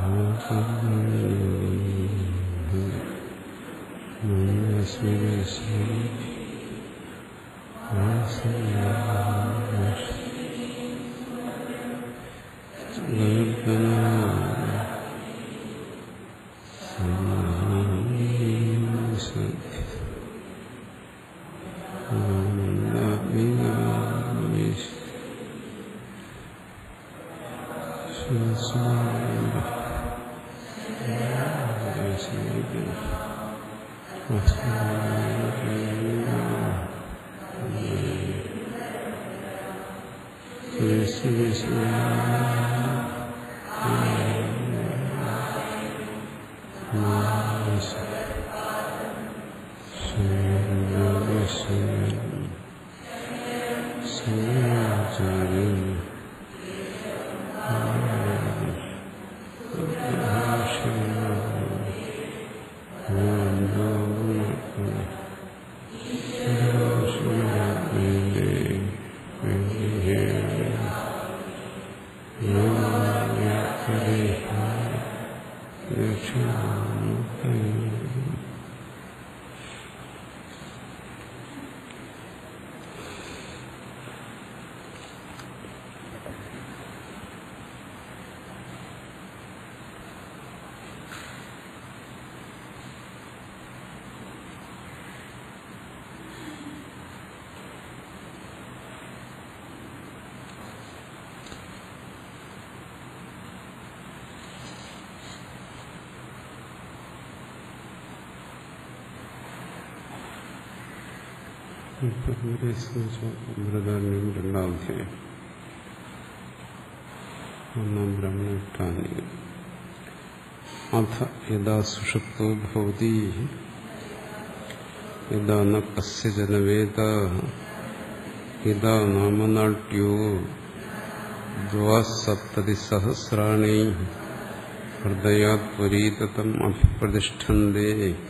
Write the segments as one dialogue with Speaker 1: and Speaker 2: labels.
Speaker 1: അമൃതാരണ്യം രണ്ടാം അധ്യായം ഒന്നാം ബ്രഹ്മട്ടാനി അഥ യഥാ സുഷുപ്തോ ഭവതി യഥാ ന കസ്യചന വേദ യഥാ നാമനാട്യോ ദ്വാസപ്തതി സഹസ്രാണി ഹൃദയാത് പുരീതം അഭിപ്രതിഷ്ഠന്തേ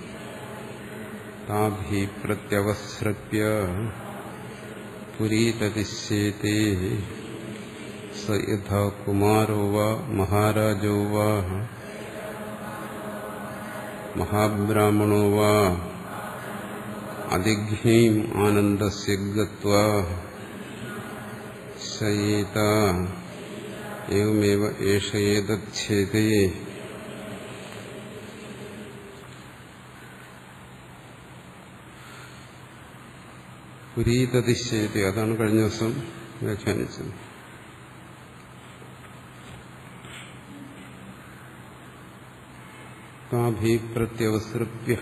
Speaker 1: താഭി പ്രത്യവസ്രപ്യ പുരീതതിശ്യേതേ സ യഥാ കുമാരോ വാ മഹാരാജോ വാ മഹാബ്രാഹ്മണോ വാ അതിഘ്നീം ആനന്ദസ്യ ഗത്വാ ശയേത एवमेव एष एतच्छेदे പുരീതതിശ്ചേതി അതാണ് കഴിഞ്ഞ ദിവസം വ്യാഖ്യാനിച്ചത് താഭീപ്രത്യവസൃപ്യ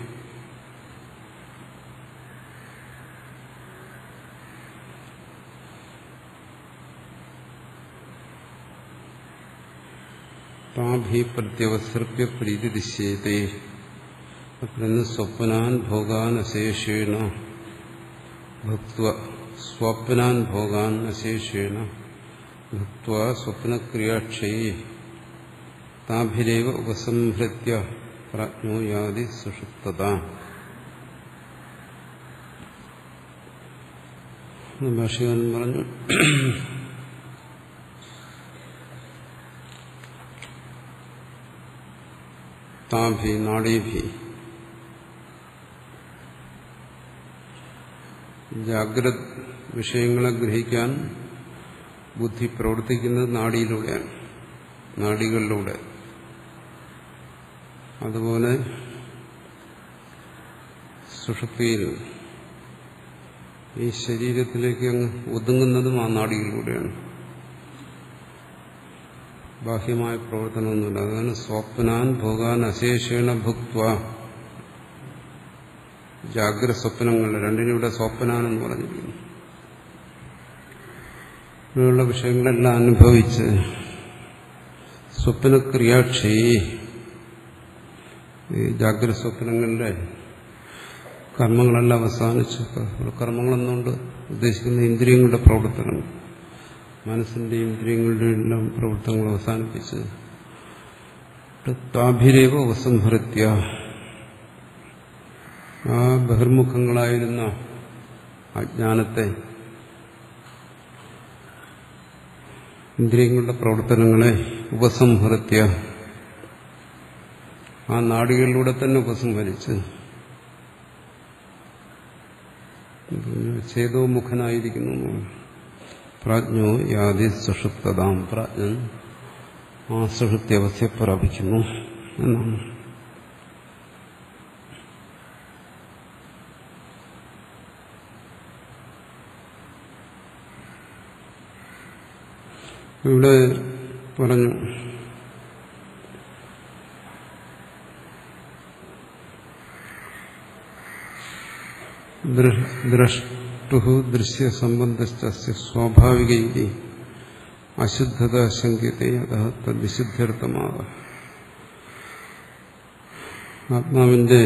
Speaker 1: താഭീപ്രത്യവസൃപ്യ പ്രീതിദിശ്യേതേ അത്രന്ന് സ്വപ്നാൻ ഭോഗാൻ അശേഷേണ ഭക്വ സ്വപ്നാൻ ഭോഗാൻ അശേഷേണ ഭക്വ സ്വപ്നക്രിയാക്ഷയേ താഭിരേവ ഉപസംഹൃത്യ പ്രാജ്ഞോ യാതി സുഷുപ്തത ഭാഷകാരൻ പറഞ്ഞു താഭി നാഡീഭി ജാഗ്രത് വിഷയങ്ങളെ ഗ്രഹിക്കാൻ ബുദ്ധി പ്രവർത്തിക്കുന്നത് നാഡിയിലൂടെയാണ് നാഡികളിലൂടെ അതുപോലെ സുഷുപ്തിയിൽ ഈ ശരീരത്തിലേക്ക് അങ്ങ് ഒതുങ്ങുന്നതും ആ നാഡികളിലൂടെയാണ് ബാഹ്യമായ പ്രവർത്തനമൊന്നുമില്ല അതാണ് സ്വപ്നാൻ ഭോഗാൻ അശേഷേണ ഭുക്വ ജാഗ്രത സ്വപ്നങ്ങൾ രണ്ടിനിവിടെ സ്വപ്നാനെന്ന് പറഞ്ഞിരിക്കുന്നു ഇങ്ങനെയുള്ള വിഷയങ്ങളെല്ലാം അനുഭവിച്ച് സ്വപ്നക്രിയാക്ഷി ഈ ജാഗ്രത സ്വപ്നങ്ങളുടെ കർമ്മങ്ങളെല്ലാം അവസാനിച്ചു കർമ്മങ്ങളെന്നുകൊണ്ട് ഉദ്ദേശിക്കുന്ന ഇന്ദ്രിയങ്ങളുടെ പ്രവർത്തനങ്ങൾ മനസ്സിന്റെ ഇന്ദ്രിയങ്ങളുടെ എല്ലാം പ്രവർത്തനങ്ങൾ അവസാനിപ്പിച്ച് താഭിരേവ ഉപസംഹൃത്യ ആ ബഹിർമുഖങ്ങളായിരുന്ന അജ്ഞാനത്തെ ഇന്ദ്രിയങ്ങളുടെ പ്രവർത്തനങ്ങളെ ഉപസംഹൃത്യ ആ നാടികളിലൂടെ തന്നെ ഉപസംഹരിച്ച് ചേതോമുഖനായിരിക്കുന്നു പ്രാജ്ഞോ യാതി സുഷുപ്തതാം പ്രാജ്ഞൻ ആ സുഷുപ്തി അവസ്ഥയെ പ്രാപിക്കുന്നു എന്നാണ് ഇവിടെ പറഞ്ഞു ദ്രഷ്ടു ദൃശ്യസംബന്ധ സ്വാഭാവിക അശുദ്ധത ശങ്കിത്തെ അത തദ്വിശുദ്ധ്യർത്ഥമാവ ആത്മാവിന്റെ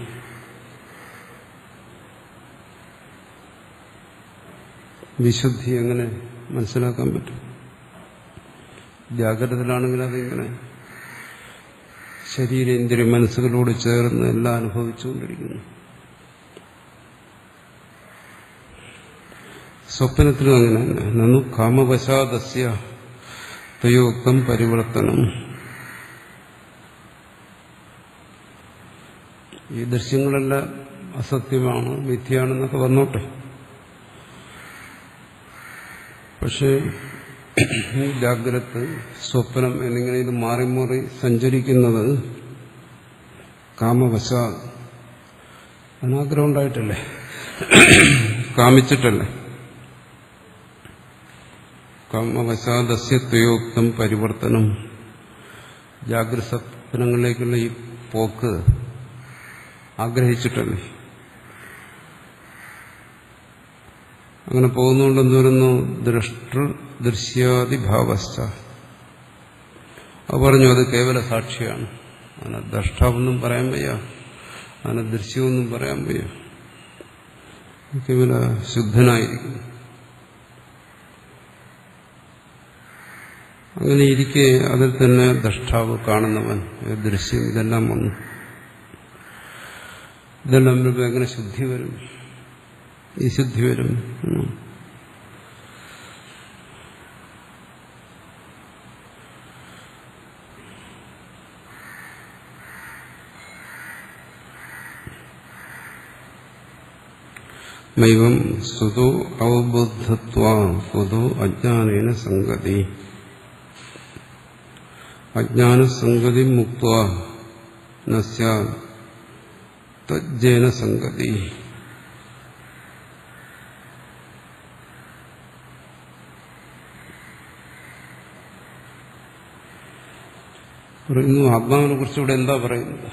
Speaker 1: വിശുദ്ധി എങ്ങനെ മനസ്സിലാക്കാൻ പറ്റും ജാഗ്രതയിലാണെങ്കിൽ അതിങ്ങനെ ശരീരേന്ദ്രിയ മനസ്സുകളോട് ചേർന്ന് എല്ലാം അനുഭവിച്ചുകൊണ്ടിരിക്കുന്നു സ്വപ്നത്തിലും അങ്ങനെ തന്നെ നന്നു കാമവശാദസ്യ തയോക്തം പരിവർത്തനം ഈ ദൃശ്യങ്ങളെല്ലാം അസത്യമാണ് മിഥ്യയാണെന്നൊക്കെ വന്നോട്ടെ പക്ഷേ ജാഗ്രത് സ്വപ്നം എന്നിങ്ങനെ ഇത് മാറി മാറി സഞ്ചരിക്കുന്നത് കാമവശ അനാഗ്രഹം ഉണ്ടായിട്ടല്ലേ കാമിച്ചിട്ടല്ലേ കാമവശാദസ്യത്വയോക്തം പരിവർത്തനം ജാഗ്രത സ്വപ്നങ്ങളിലേക്കുള്ള ഈ പോക്ക് ആഗ്രഹിച്ചിട്ടല്ലേ അങ്ങനെ പോകുന്നുകൊണ്ട് എന്തുവരുന്നു ദൃഷ്ട ദൃശ്യാദിഭാവസ്ഥ അത് പറഞ്ഞു അത് കേവല സാക്ഷിയാണ് അതിനെ ദ്രഷ്ടാവെന്നും പറയാൻ വയ്യ അതിനെ ദൃശ്യമെന്നും പറയാൻ വയ്യ കേവല ശുദ്ധനായിരിക്കുന്നു അങ്ങനെ ഇരിക്കെ അതിൽ തന്നെ ദ്രഷ്ടാവ് കാണുന്നവൻ ദൃശ്യം ഇതെല്ലാം വന്നു ഇതെല്ലാം വരുമ്പോൾ എങ്ങനെ ശുദ്ധി വരും ഈ ശുദ്ധി വരും നൈവം സ്വതോ അവബുദ്ധത്വ സ്വതോ അജ്ഞാനേന സംഗതി അജ്ഞാനസംഗതി മുക്ത തജ്ജേന സംഗതി പറയുന്നു ആത്മാവിനെ കുറിച്ച് ഇവിടെ എന്താ പറയുന്നത്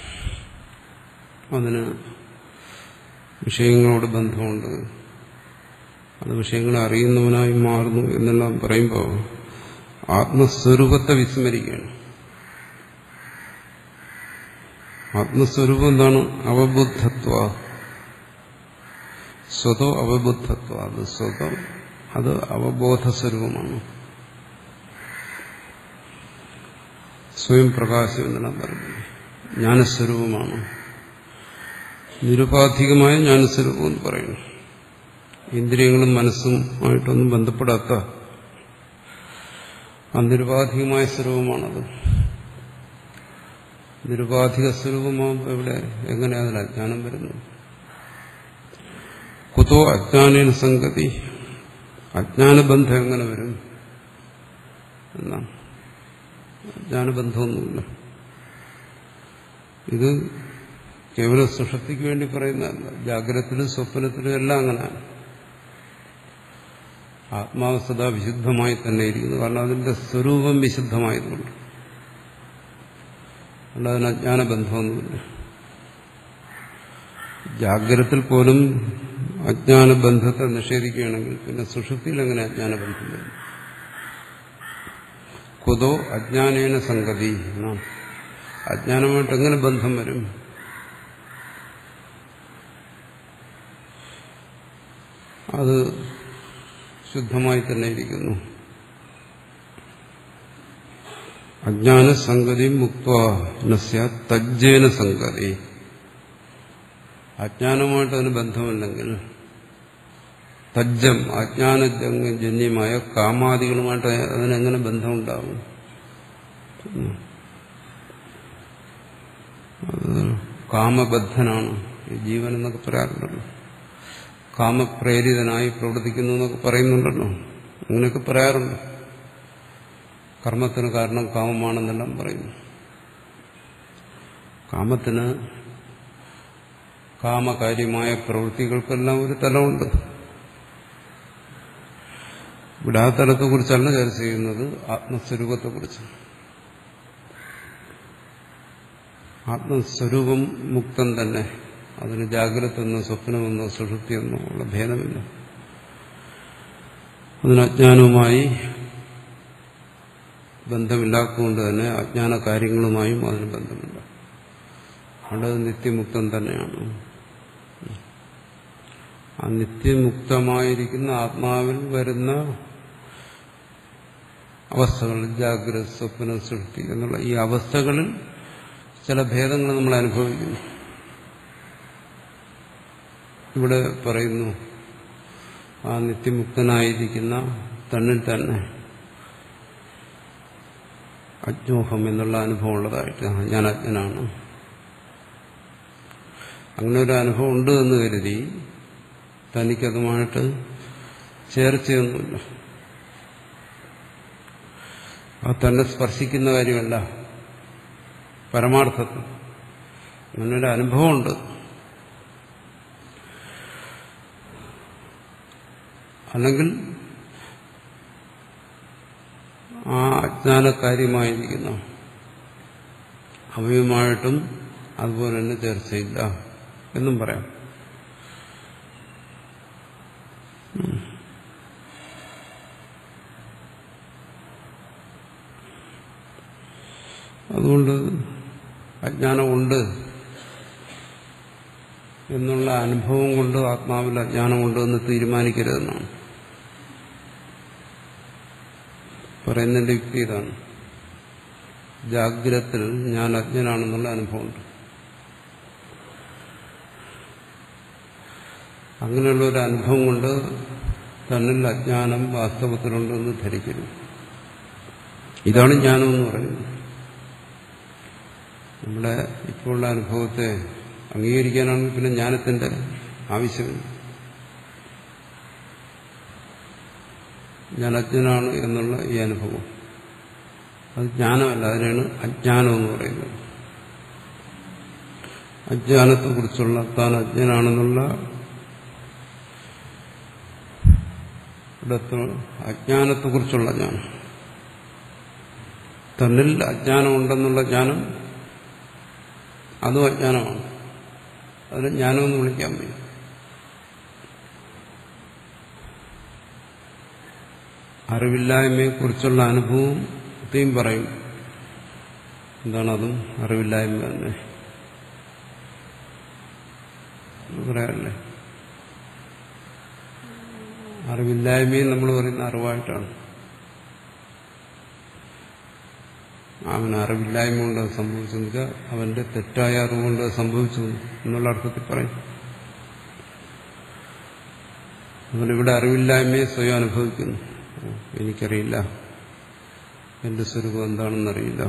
Speaker 1: അതിന് വിഷയങ്ങളോട് ബന്ധമുണ്ട് അത് വിഷയങ്ങളെ അറിയുന്നവനായി മാറുന്നു എന്നെല്ലാം പറയുമ്പോൾ ആത്മസ്വരൂപത്തെ വിസ്മരിക്കുകയാണ് ആത്മസ്വരൂപം എന്താണ് അവബുദ്ധത്വ സ്വതോ അവബുദ്ധത്വ അത് സ്വതം അത് അവബോധ സ്വരൂപമാണ് സ്വയം പ്രകാശം എന്നെല്ലാം പറയുന്നത് ജ്ഞാനസ്വരൂപമാണ് നിരുപാധികമായ ജ്ഞാനസ്വരൂപം എന്ന് പറയുന്നു ഇന്ദ്രിയങ്ങളും മനസ്സും ആയിട്ടൊന്നും ബന്ധപ്പെടാത്ത അനിരുപാധികമായ സ്വരൂപമാണത് നിരുപാധിക സ്വരൂപമാകുമ്പോൾ ഇവിടെ എങ്ങനെ അതിൽ അജ്ഞാനം വരുന്നു കുതോ അജ്ഞാനേന സംഗതി അജ്ഞാനബന്ധം എങ്ങനെ വരും എന്നാണ് അജ്ഞാനബന്ധമൊന്നുമില്ല ഇത് കേവല സുഷക്തിക്ക് വേണ്ടി പറയുന്നതല്ല ജാഗ്രതത്തിലും സ്വപ്നത്തിലും എല്ലാം അങ്ങനെയാണ് ആത്മാവ് സദാ വിശുദ്ധമായി തന്നെ ഇരിക്കുന്നു കാരണം അതിന്റെ സ്വരൂപം വിശുദ്ധമായതുകൊണ്ട് അല്ല അതിന് അജ്ഞാനബന്ധമൊന്നുമില്ല ജാഗ്രതത്തിൽ പോലും അജ്ഞാനബന്ധത്തെ നിഷേധിക്കുകയാണെങ്കിൽ പിന്നെ സുഷുപ്തിയിൽ എങ്ങനെ അജ്ഞാനബന്ധം വരും കുതോ അജ്ഞാനേന സംഗതി എന്നാണ് അജ്ഞാനമായിട്ട് എങ്ങനെ ബന്ധം വരും അത് ശുദ്ധമായി തന്നെ ഇരിക്കുന്നു അജ്ഞാന സംഗതി മുക്ത തജ്ജേന സംഗതി അജ്ഞാനമായിട്ട് അതിന് ബന്ധമില്ലെങ്കിൽ തജ്ജം അജ്ഞാനജന്യമായ കാമാദികളുമായിട്ട് അതിനെങ്ങനെ ബന്ധമുണ്ടാകും കാമബദ്ധനാണ് ഈ ജീവൻ എന്നൊക്കെ പറയാറുണ്ടല്ലോ കാമപ്രേരിതനായി പ്രവർത്തിക്കുന്നു എന്നൊക്കെ പറയുന്നുണ്ടല്ലോ അങ്ങനെയൊക്കെ പറയാറുണ്ട് കർമ്മത്തിന് കാരണം കാമമാണെന്നെല്ലാം പറയുന്നു കാമത്തിന് കാമകാര്യമായ പ്രവൃത്തികൾക്കെല്ലാം ഒരു തലമുണ്ട് ഇവിടെ ആ തലത്തെക്കുറിച്ചല്ല ചർച്ച ചെയ്യുന്നത് ആത്മസ്വരൂപത്തെക്കുറിച്ച് ആത്മസ്വരൂപം മുക്തം തന്നെ അതിന് ജാഗ്രത എന്നോ സ്വപ്നമെന്നോ സുഷുപ്തിയെന്നോ ഉള്ള ഭേദമില്ല അതിന് അജ്ഞാനവുമായി ബന്ധമില്ലാത്തതുകൊണ്ട് തന്നെ അജ്ഞാന കാര്യങ്ങളുമായും അതിന് ബന്ധമില്ല അവിടെ അത് നിത്യമുക്തം തന്നെയാണ് ആ നിത്യമുക്തമായിരിക്കുന്ന ആത്മാവിൽ വരുന്ന അവസ്ഥകൾ ജാഗ്രത സ്വപ്ന സൃഷ്ടി എന്നുള്ള ഈ അവസ്ഥകളിൽ ചില ഭേദങ്ങൾ നമ്മൾ അനുഭവിക്കുന്നു ഇവിടെ പറയുന്നു ആ നിത്യമുക്തനായിരിക്കുന്ന തന്നിൽ തന്നെ അജ്ഞോഹം എന്നുള്ള അനുഭവം ഉള്ളതായിട്ട് ആ, ഞാൻ അജ്ഞനാണ് അങ്ങനെ ഒരു അനുഭവം ഉണ്ട് എന്ന് കരുതി തനിക്കതുമായിട്ട് ചേർച്ചയൊന്നുമില്ല ആ തന്നെ സ്പർശിക്കുന്ന കാര്യമല്ല പരമാർത്ഥത്തിൽ അങ്ങനെ ഒരു അനുഭവമുണ്ട് അല്ലെങ്കിൽ ആ അജ്ഞാനകാര്യമായിരിക്കുന്ന അവയുമായിട്ടും അതുപോലെ തന്നെ ചേർച്ചയില്ല എന്നും പറയാം ഉം. അതുകൊണ്ട് അജ്ഞാനമുണ്ട് എന്നുള്ള അനുഭവം കൊണ്ട് ആത്മാവിൽ അജ്ഞാനമുണ്ട് എന്ന് തീരുമാനിക്കരുതെന്നാണ് പറയുന്നതിന്റെ യുക്തി ഇതാണ് ജാഗ്രത്തിൽ ഞാൻ അജ്ഞനാണെന്നുള്ള അനുഭവമുണ്ട് അങ്ങനെയുള്ള ഒരു അനുഭവം കൊണ്ട് തന്നിൽ അജ്ഞാനം വാസ്തവത്തിലുണ്ടെന്ന് ധരിക്കരുത് ഇതാണ് ജ്ഞാനം എന്ന് പറയുന്നത് നമ്മുടെ ഇപ്പോഴുള്ള അനുഭവത്തെ അംഗീകരിക്കാനാണെങ്കിൽ പിന്നെ ജ്ഞാനത്തിന്റെ ആവശ്യമില്ല ഞാൻ അജ്ഞനാണ് എന്നുള്ള ഈ അനുഭവം അത് ജ്ഞാനമല്ല അതിനാണ് അജ്ഞാനം എന്ന് പറയുന്നത് അജ്ഞാനത്തെക്കുറിച്ചുള്ള താൻ അജ്ഞനാണെന്നുള്ള ഇടത്ത് അജ്ഞാനത്തെക്കുറിച്ചുള്ള ജ്ഞാനം തന്നിൽ അജ്ഞാനമുണ്ടെന്നുള്ള ജ്ഞാനം അതും അജ്ഞാനമാണ് അതിന് ജ്ഞാനമെന്ന് വിളിക്കാൻ വയ്യ അറിവില്ലായ്മയെക്കുറിച്ചുള്ള അനുഭവത്തെയും പറയും എന്താണ് അതും അറിവില്ലായ്മ തന്നെ എന്ന് പറയാറില്ലേ അറിവില്ലായ്മയും നമ്മൾ പറയുന്ന അറിവായിട്ടാണ് അവൻ അറിവില്ലായ്മ കൊണ്ട് അത് സംഭവിച്ചെന്നില്ല അവന്റെ തെറ്റായ അറിവുകൊണ്ട് അത് സംഭവിച്ചു എന്നുള്ള അർത്ഥത്തിൽ പറയും അവനിവിടെ അറിവില്ലായ്മയെ സ്വയം അനുഭവിക്കുന്നു ഓ, എനിക്കറിയില്ല എന്റെ സ്വരൂപം എന്താണെന്നറിയില്ല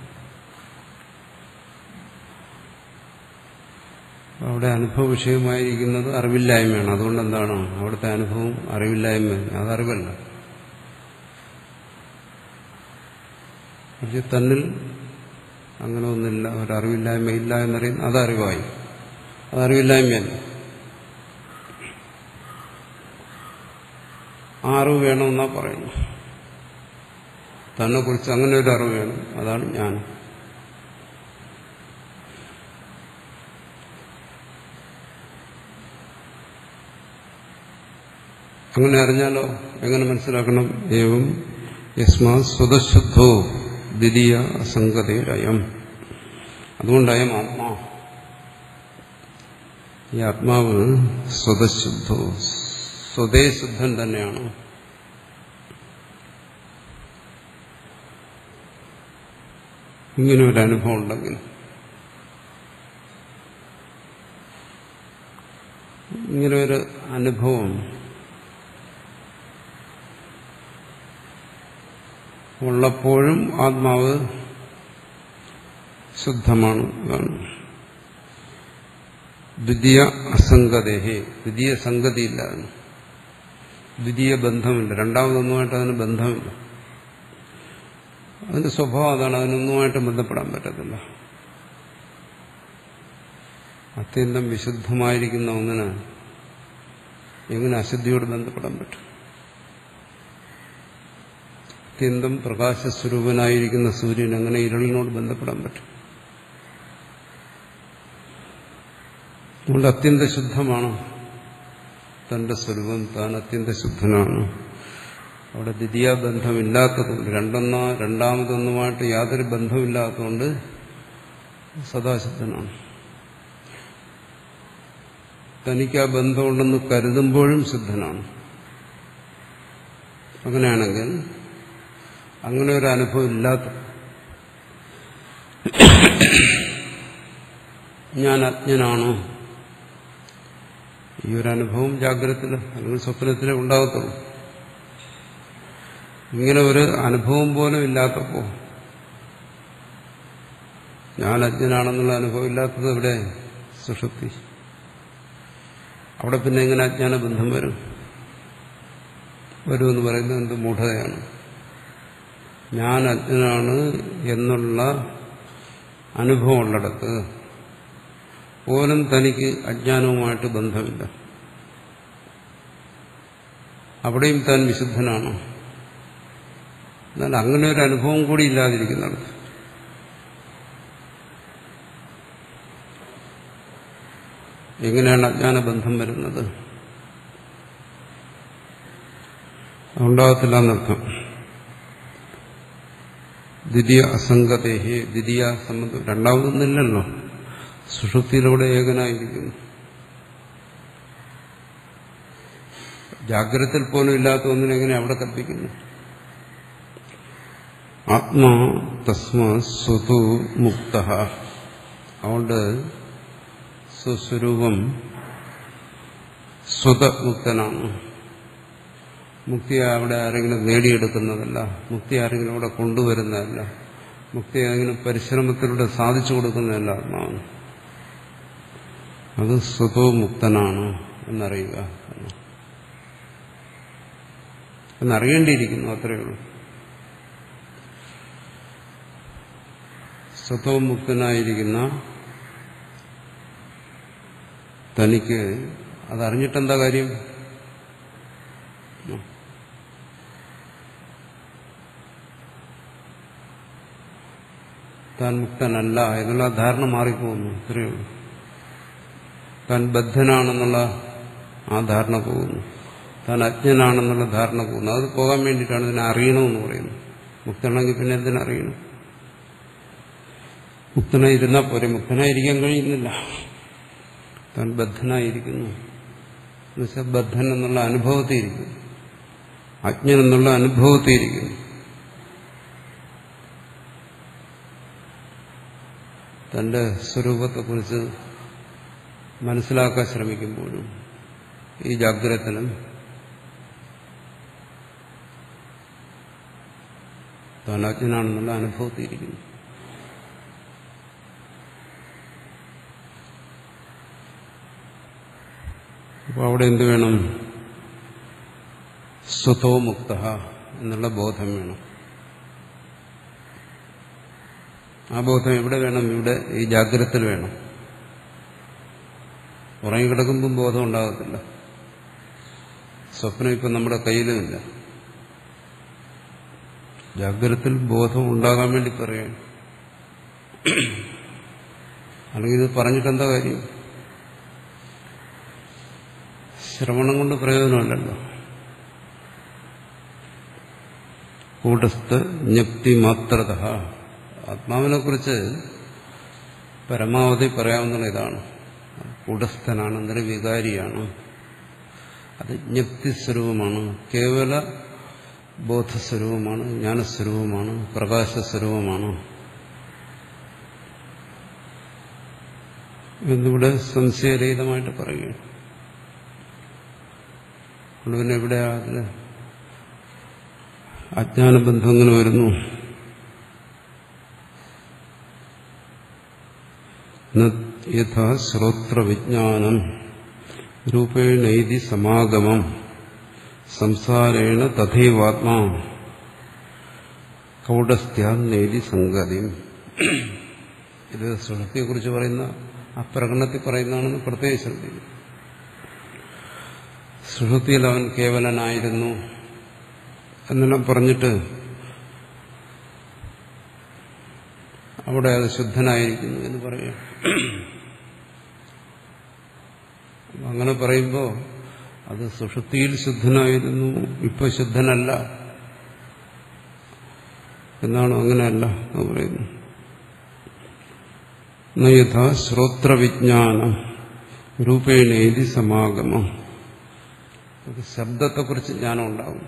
Speaker 1: അവിടെ അനുഭവ വിഷയമായിരിക്കുന്നത് അറിവില്ലായ്മയാണ് അതുകൊണ്ട് എന്താണ് അവിടുത്തെ അനുഭവം അറിവില്ലായ്മ അത് അറിവല്ല പക്ഷെ തന്നിൽ അങ്ങനെ ഒന്നില്ല ഒരറിവില്ലായ്മ ഇല്ല എന്നറിയുന്ന അത് അറിവായി അത് അറിവില്ലായ്മയല്ല ആ അറിവ് വേണമെന്നാ പറയുന്നു തന്നെ കുറിച്ച് അങ്ങനെ ഒരു അറിവ് വേണം അതാണ് ഞാൻ അങ്ങനെ അറിഞ്ഞാലോ എങ്ങനെ മനസ്സിലാക്കണം ഏവം യസ്മാ സ്വതശുദ്ധോ ദ്വിതീയ അസംഗതയിലയം അതുകൊണ്ടയം ആത്മാ ഈ ആത്മാവ് സ്വതശുദ്ധോ സ്വതേ ശുദ്ധൻ തന്നെയാണ് ഇങ്ങനെ ഒരു അനുഭവം ഉണ്ടെങ്കിൽ ഇങ്ങനെ ഒരു അനുഭവം ഉള്ളപ്പോഴും ആത്മാവ് ശുദ്ധമാണ് അതാണ് ദ്വിതീയ അസംഗതേഹി ദ്വിതീയ സംഗതിയില്ല അതിന് ദ്വിതീയ ബന്ധമില്ല രണ്ടാമതൊന്നുമായിട്ട് അതിന് ബന്ധമില്ല അതിന്റെ സ്വഭാവം അതാണ് അതിനൊന്നുമായിട്ട് ബന്ധപ്പെടാൻ പറ്റത്തില്ല അത്യന്തം വിശുദ്ധമായിരിക്കുന്ന ഒന്നിന് എങ്ങനെ അശുദ്ധിയോട് ബന്ധപ്പെടാൻ പറ്റും അത്യന്തം പ്രകാശസ്വരൂപനായിരിക്കുന്ന സൂര്യൻ എങ്ങനെ ഇരുളിനോട് ബന്ധപ്പെടാൻ പറ്റും അതുകൊണ്ട് അത്യന്ത ശുദ്ധമാണ് തന്റെ സ്വരൂപം താൻ അത്യന്ത ശുദ്ധനാണ് അവിടെ ദ്വിതീയ ബന്ധമില്ലാത്തതുകൊണ്ട് രണ്ടൊന്നോ രണ്ടാമതൊന്നുമായിട്ട് യാതൊരു ബന്ധമില്ലാത്തതുകൊണ്ട് സദാശുദ്ധനാണ് തനിക്ക് ആ ബന്ധമുണ്ടെന്ന് കരുതുമ്പോഴും ശുദ്ധനാണ് അങ്ങനെയാണെങ്കിൽ അങ്ങനെ ഒരു അനുഭവം ഇല്ലാത്ത ഞാൻ അജ്ഞനാണോ ഈ ഒരു അനുഭവം ജാഗ്രതത്തിൽ അല്ലെങ്കിൽ സ്വപ്നത്തിലേ ഉണ്ടാകത്തുള്ളൂ ഇങ്ങനെ ഒരു അനുഭവം പോലും ഇല്ലാത്തപ്പോ ഞാൻ അജ്ഞനാണെന്നുള്ള അനുഭവം ഇല്ലാത്തത് ഇവിടെ സുഷുപ്തി അവിടെ പിന്നെ എങ്ങനെ അജ്ഞാന ബന്ധം വരും വരുമെന്ന് പറയുന്നത് എന്ത് മൂഢതയാണ് ഞാൻ അജ്ഞനാണ് എന്നുള്ള അനുഭവമുള്ളിടത്ത് പോലും തനിക്ക് അജ്ഞാനവുമായിട്ട് ബന്ധമില്ല അവിടെയും താൻ വിശുദ്ധനാണ് എന്നാൽ അങ്ങനെ ഒരു അനുഭവം കൂടി ഇല്ലാതിരിക്കുന്നിടത്ത് എങ്ങനെയാണ് അജ്ഞാന ബന്ധം വരുന്നത് ഉണ്ടാകത്തില്ല എന്നർത്ഥം ദ്വിതീയ അസംഗതേഹി ദ്വിതീയ സംബന്ധം രണ്ടാമതൊന്നില്ലല്ലോ സുഷുപ്തിയിലൂടെ ഏകനായിരിക്കുന്നു ജാഗ്രതത്തിൽ പോലും ഇല്ലാത്ത ഒന്നിനെങ്ങനെ അവിടെ കൽപ്പിക്കുന്നു ആത്മാ തസ്മാ സ്വതു മുക്ത അതുകൊണ്ട് സ്വസ്വരൂപം സ്വതമുക്തനാണ് മുക്തി അവിടെ ആരെങ്കിലും നേടിയെടുക്കുന്നതല്ല മുക്തി ആരെങ്കിലും അവിടെ കൊണ്ടുവരുന്നതല്ല മുക്തി ആരെങ്കിലും പരിശ്രമത്തിലൂടെ സാധിച്ചു കൊടുക്കുന്നതല്ല ആത്മാവ് അത് സ്വതോ മുക്തനാണ് എന്നറിയുക എന്നറിയേണ്ടിയിരിക്കുന്നു അത്രയേ ഉള്ളൂ സ്വതോ മുക്തനായിരിക്കുന്ന തനിക്ക് അതറിഞ്ഞിട്ടെന്താ കാര്യം താൻ മുക്തനല്ല എന്നുള്ള ധാരണ മാറിപ്പോകുന്നു ഇത്രയേ ഉള്ളൂ താൻ ബദ്ധനാണെന്നുള്ള ആ ധാരണ പോകുന്നു താൻ അജ്ഞനാണെന്നുള്ള ധാരണ പോകുന്നു അത് പോകാൻ വേണ്ടിയിട്ടാണ് ഇതിനെ അറിയണമെന്ന് പറയുന്നത് മുക്തനാണെങ്കിൽ പിന്നെ എന്തിനറിയണം മുക്തനായിരുന്നാൽ പോരെ മുക്തനായിരിക്കാൻ കഴിയുന്നില്ല താൻ ബദ്ധനായിരിക്കുന്നു എന്നുവെച്ചാൽ ബദ്ധൻ എന്നുള്ള അനുഭവത്തിൽ ഇരിക്കുന്നു അജ്ഞൻ എന്നുള്ള അനുഭവത്തിൽ ഇരിക്കുന്നു തന്റെ സ്വരൂപത്തെക്കുറിച്ച് മനസ്സിലാക്കാൻ ശ്രമിക്കുമ്പോഴും ഈ ജാഗ്രതനും താൻ അജ്ഞനാണെന്നുള്ള അനുഭവത്തിയിരിക്കുന്നു അപ്പോൾ അവിടെ എന്ത് വേണം സ്വതോ മുക്ത എന്നുള്ള ബോധം വേണം ആ ബോധം എവിടെ വേണം ഇവിടെ ഈ ജാഗ്രതത്തിൽ വേണം ഉറങ്ങിക്കിടക്കുമ്പം ബോധം ഉണ്ടാകത്തില്ല സ്വപ്നം ഇപ്പം നമ്മുടെ കയ്യിലുമില്ല ജാഗ്രതത്തിൽ ബോധം ഉണ്ടാകാൻ വേണ്ടി പറയാണ് അല്ലെങ്കിൽ ഇത് പറഞ്ഞിട്ടെന്താ കാര്യം ശ്രവണം കൊണ്ട് പ്രയോജനമല്ലല്ലോ കൂട്ടസ്ഥ ജ്ഞപ്തി മാത്രത ആത്മാവിനെ കുറിച്ച് പരമാവധി പറയാവുന്ന ഇതാണ് കൂടസ്ഥനാണ് നിർവികാരിയാണ് അത് ജ്ഞപ്തി സ്വരൂപമാണ് കേവല ബോധസ്വരൂപമാണ് ജ്ഞാനസ്വരൂപമാണ് പ്രകാശസ്വരൂപമാണ് എന്നിവിടെ സംശയരഹിതമായിട്ട് പറയുകയാണ് അതുകൊണ്ട് പിന്നെ ഇവിടെ അതിന് അജ്ഞാനബന്ധം എങ്ങനെ വരുന്നു യഥാ ശ്രോത്രവിജ്ഞാനം രൂപേണൈതി സമാഗമം സംസാരേണ തഥൈവാത്മാ കൗടസ്ഥ്യാന്നേതി സംഗതിയും ഇത് സുഷൃത്തിയെക്കുറിച്ച് പറയുന്ന ആ പ്രകടനത്തിൽ പറയുന്നതാണെന്ന് പ്രത്യേകം ശ്രദ്ധിക്കും സുഷൃത്തിയിൽ അവൻ കേവലനായിരുന്നു എന്നെല്ലാം പറഞ്ഞിട്ട് അവിടെ അത് ശുദ്ധനായിരിക്കുന്നു എന്ന് പറയാം അങ്ങനെ പറയുമ്പോൾ അത് സുഷുപ്തിയിൽ ശുദ്ധനായിരുന്നു ഇപ്പൊ ശുദ്ധനല്ല എന്നാണോ അങ്ങനെയല്ല എന്ന് പറയുന്നു നയഥാ ശ്രോത്രവിജ്ഞാനം രൂപേണേതി സമാഗമം അത് ശബ്ദത്തെക്കുറിച്ച് ജ്ഞാനം ഉണ്ടാവും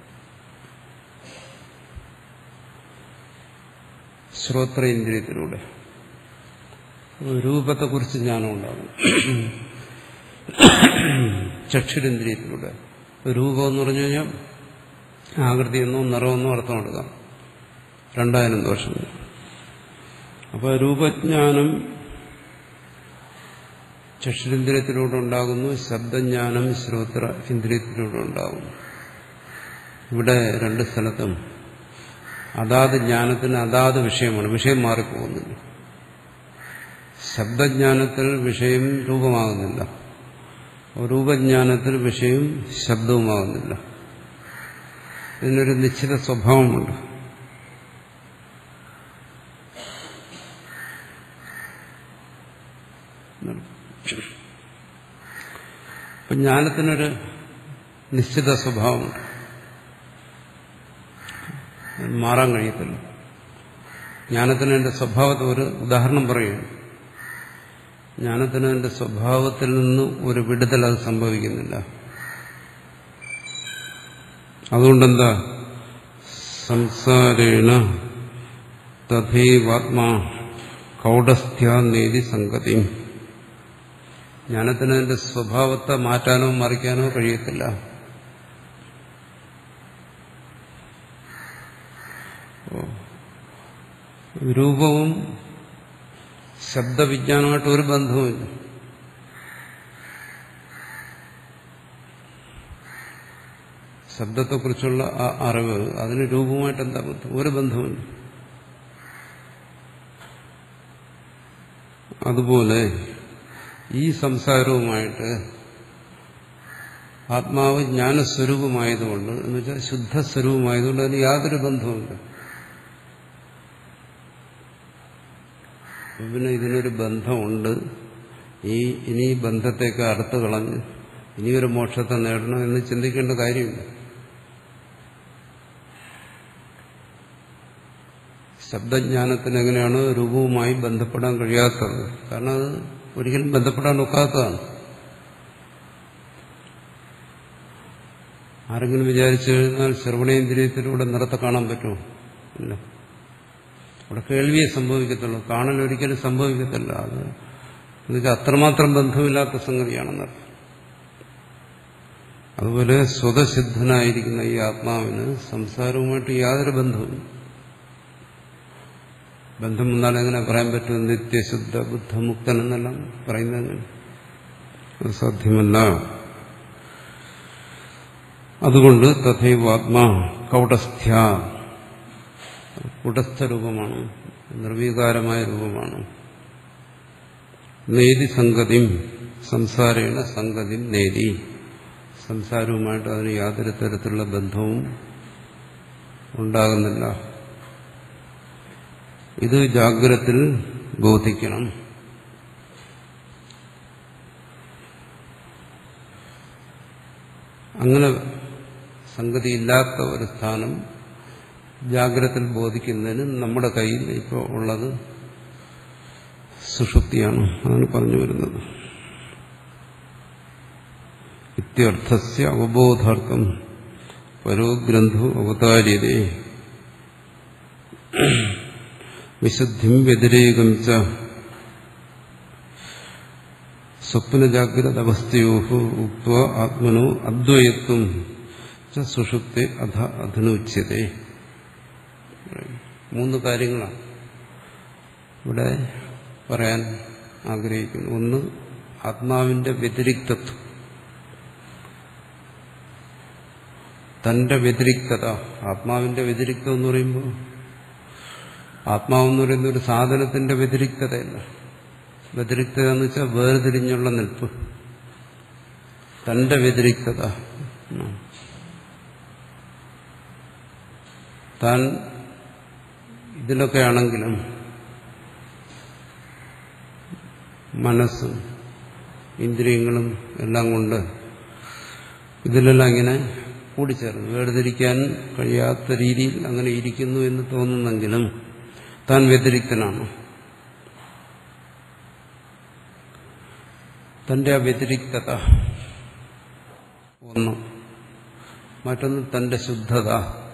Speaker 1: ശ്രോത്രേന്ദ്രിയത്തിലൂടെ രൂപത്തെക്കുറിച്ച് ജ്ഞാനം ഉണ്ടാകും ചക്ഷുരേന്ദ്രിയത്തിലൂടെ രൂപം എന്ന് പറഞ്ഞു കഴിഞ്ഞാൽ ആകൃതി എന്നോ നിറമെന്നോ അർത്ഥം എടുക്കാം രണ്ടായിരം ദോഷം അപ്പോൾ രൂപജ്ഞാനം ചക്ഷുരേന്ദ്രിയത്തിലൂടെ ഉണ്ടാകുന്നു ശബ്ദജ്ഞാനം ശ്രോത്ര ഇന്ദ്രിയത്തിലൂടെ ഉണ്ടാകുന്നു ഇവിടെ രണ്ട് സ്ഥലത്തും അതാത് ജ്ഞാനത്തിന് അതാത് വിഷയമാണ് വിഷയം മാറിപ്പോകുന്നില്ല ശബ്ദജ്ഞാനത്തിൽ വിഷയം രൂപമാകുന്നില്ല രൂപജ്ഞാനത്തിൽ വിഷയം ശബ്ദവുമാകുന്നില്ല ഇതിനൊരു നിശ്ചിത സ്വഭാവമുണ്ട് അപ്പൊ ജ്ഞാനത്തിനൊരു നിശ്ചിത സ്വഭാവമുണ്ട് മാറാൻ കഴിയത്തില്ല ജ്ഞാനത്തിന് എന്റെ സ്വഭാവത്തെ ഒരു ഉദാഹരണം പറയുകയാണ് ജ്ഞാനത്തിന് എന്റെ സ്വഭാവത്തിൽ നിന്ന് ഒരു വിടുതൽ അത് സംഭവിക്കുന്നില്ല അതുകൊണ്ടെന്താ സംസാരേണ തഥൈവാത്മാ കൗടസ്ഥ്യാന്നേതി സംഗതി ജ്ഞാനത്തിന് അതിന്റെ സ്വഭാവത്തെ മാറ്റാനോ മറിക്കാനോ കഴിയത്തില്ല രൂപവും ശബ്ദവിജ്ഞാനമായിട്ട് ഒരു ബന്ധവുമില്ല ശബ്ദത്തെക്കുറിച്ചുള്ള ആ അറിവ് അതിന് രൂപവുമായിട്ട് എന്താ ബന്ധം ഒരു ബന്ധവുമില്ല അതുപോലെ ഈ സംസാരവുമായിട്ട് ആത്മാവ് ജ്ഞാനസ്വരൂപമായതുകൊണ്ട് എന്ന് വെച്ചാൽ ശുദ്ധസ്വരൂപമായതുകൊണ്ട് അതിന് യാതൊരു ബന്ധവുമില്ല പിന്നെ ഇതിനൊരു ബന്ധമുണ്ട് ഈ ഇനി ഈ ബന്ധത്തേക്ക് അടുത്ത് കളഞ്ഞ് ഇനിയൊരു മോക്ഷത്തെ നേടണം എന്ന് ചിന്തിക്കേണ്ട കാര്യമില്ല ശബ്ദജ്ഞാനത്തിന് എങ്ങനെയാണ് രൂപവുമായി ബന്ധപ്പെടാൻ കഴിയാത്തത് കാരണം അത് ഒരിക്കലും ബന്ധപ്പെടാൻ ഒക്കാത്തതാണ് ആരെങ്കിലും വിചാരിച്ചു കഴിഞ്ഞാൽ ശ്രവണേന്ദ്രിയത്തിലൂടെ നിറത്തെ കാണാൻ പറ്റുമോ ഇല്ല അവിടെ കേൾവിയെ സംഭവിക്കത്തുള്ളൂ കാണൽ ഒരിക്കലും സംഭവിക്കത്തില്ല അത് എന്നുവെച്ചാൽ അത്രമാത്രം ബന്ധമില്ലാത്ത സംഗതിയാണെന്നർത്ഥം അതുപോലെ സ്വതസിദ്ധനായിരിക്കുന്ന ഈ ആത്മാവിന് സംസാരവുമായിട്ട് യാതൊരു ബന്ധവും ബന്ധം വന്നാൽ എങ്ങനെ പറയാൻ പറ്റും നിത്യശുദ്ധ ബുദ്ധമുക്തൻ എന്നെല്ലാം പറയുന്നത് അത് സാധ്യമല്ല അതുകൊണ്ട് തഥൈവാത്മാ കൗടസ്ഥ്യ കുടസ്ഥ രൂപമാണ് നിർവീകാരമായ രൂപമാണ് നേതി സംഗതിയും സംസാരേണ സംഗതിയും നേതി സംസാരവുമായിട്ട് അതിന് യാതൊരു തരത്തിലുള്ള ബന്ധവും ഉണ്ടാകുന്നില്ല ഇത് ജാഗ്രത്തിൽ ബോധിക്കണം അങ്ങനെ സംഗതിയില്ലാത്ത ഒരു സ്ഥാനം ജാഗ്രതത്തിൽ ബോധിക്കുന്നതിന് നമ്മുടെ കയ്യിൽ ഇപ്പോൾ ഉള്ളത് സുഷുപ്തിയാണ് അതാണ് പറഞ്ഞു വരുന്നത് ഇത്യർത്ഥസ്യ അവബോധാർത്ഥം പരോഗ്രന്ഥു അവതാര്യതേ വിശുദ്ധിം വ്യതിരേകം ച സ്വപ്നജാഗ്രത അവസ്ഥയോ ഉക്വ ആത്മനോ അദ്വയത്വം ച സുഷുപ്തി അധ അധനുച്യതേ മൂന്ന് കാര്യങ്ങളാണ് ഇവിടെ പറയാൻ ആഗ്രഹിക്കുന്നു ഒന്ന് ആത്മാവിന്റെ വ്യതിരിക്തത്വം തന്റെ വ്യതിരിക്തത ആത്മാവിന്റെ വ്യതിരിക്തം എന്ന് പറയുമ്പോൾ ആത്മാവെന്ന് പറയുന്ന ഒരു സാധനത്തിന്റെ വ്യതിരിക്തതയല്ല വ്യതിരിക്തത എന്ന് വെച്ചാൽ വേർതിരിഞ്ഞുള്ള നിൽപ്പ് തന്റെ വ്യതിരിക്തത താൻ ഇതിലൊക്കെ ആണെങ്കിലും മനസ്സും ഇന്ദ്രിയങ്ങളും എല്ലാം കൊണ്ട് ഇതിലെല്ലാം ഇങ്ങനെ കൂടിച്ചേർന്നു വേർതിരിക്കാൻ കഴിയാത്ത രീതിയിൽ അങ്ങനെ ഇരിക്കുന്നു എന്ന് തോന്നുന്നെങ്കിലും താൻ വ്യതിരിക്തനാണ് തന്റെ ആ വ്യതിരിക്തത ഒന്ന് മറ്റൊന്ന് തന്റെ ശുദ്ധത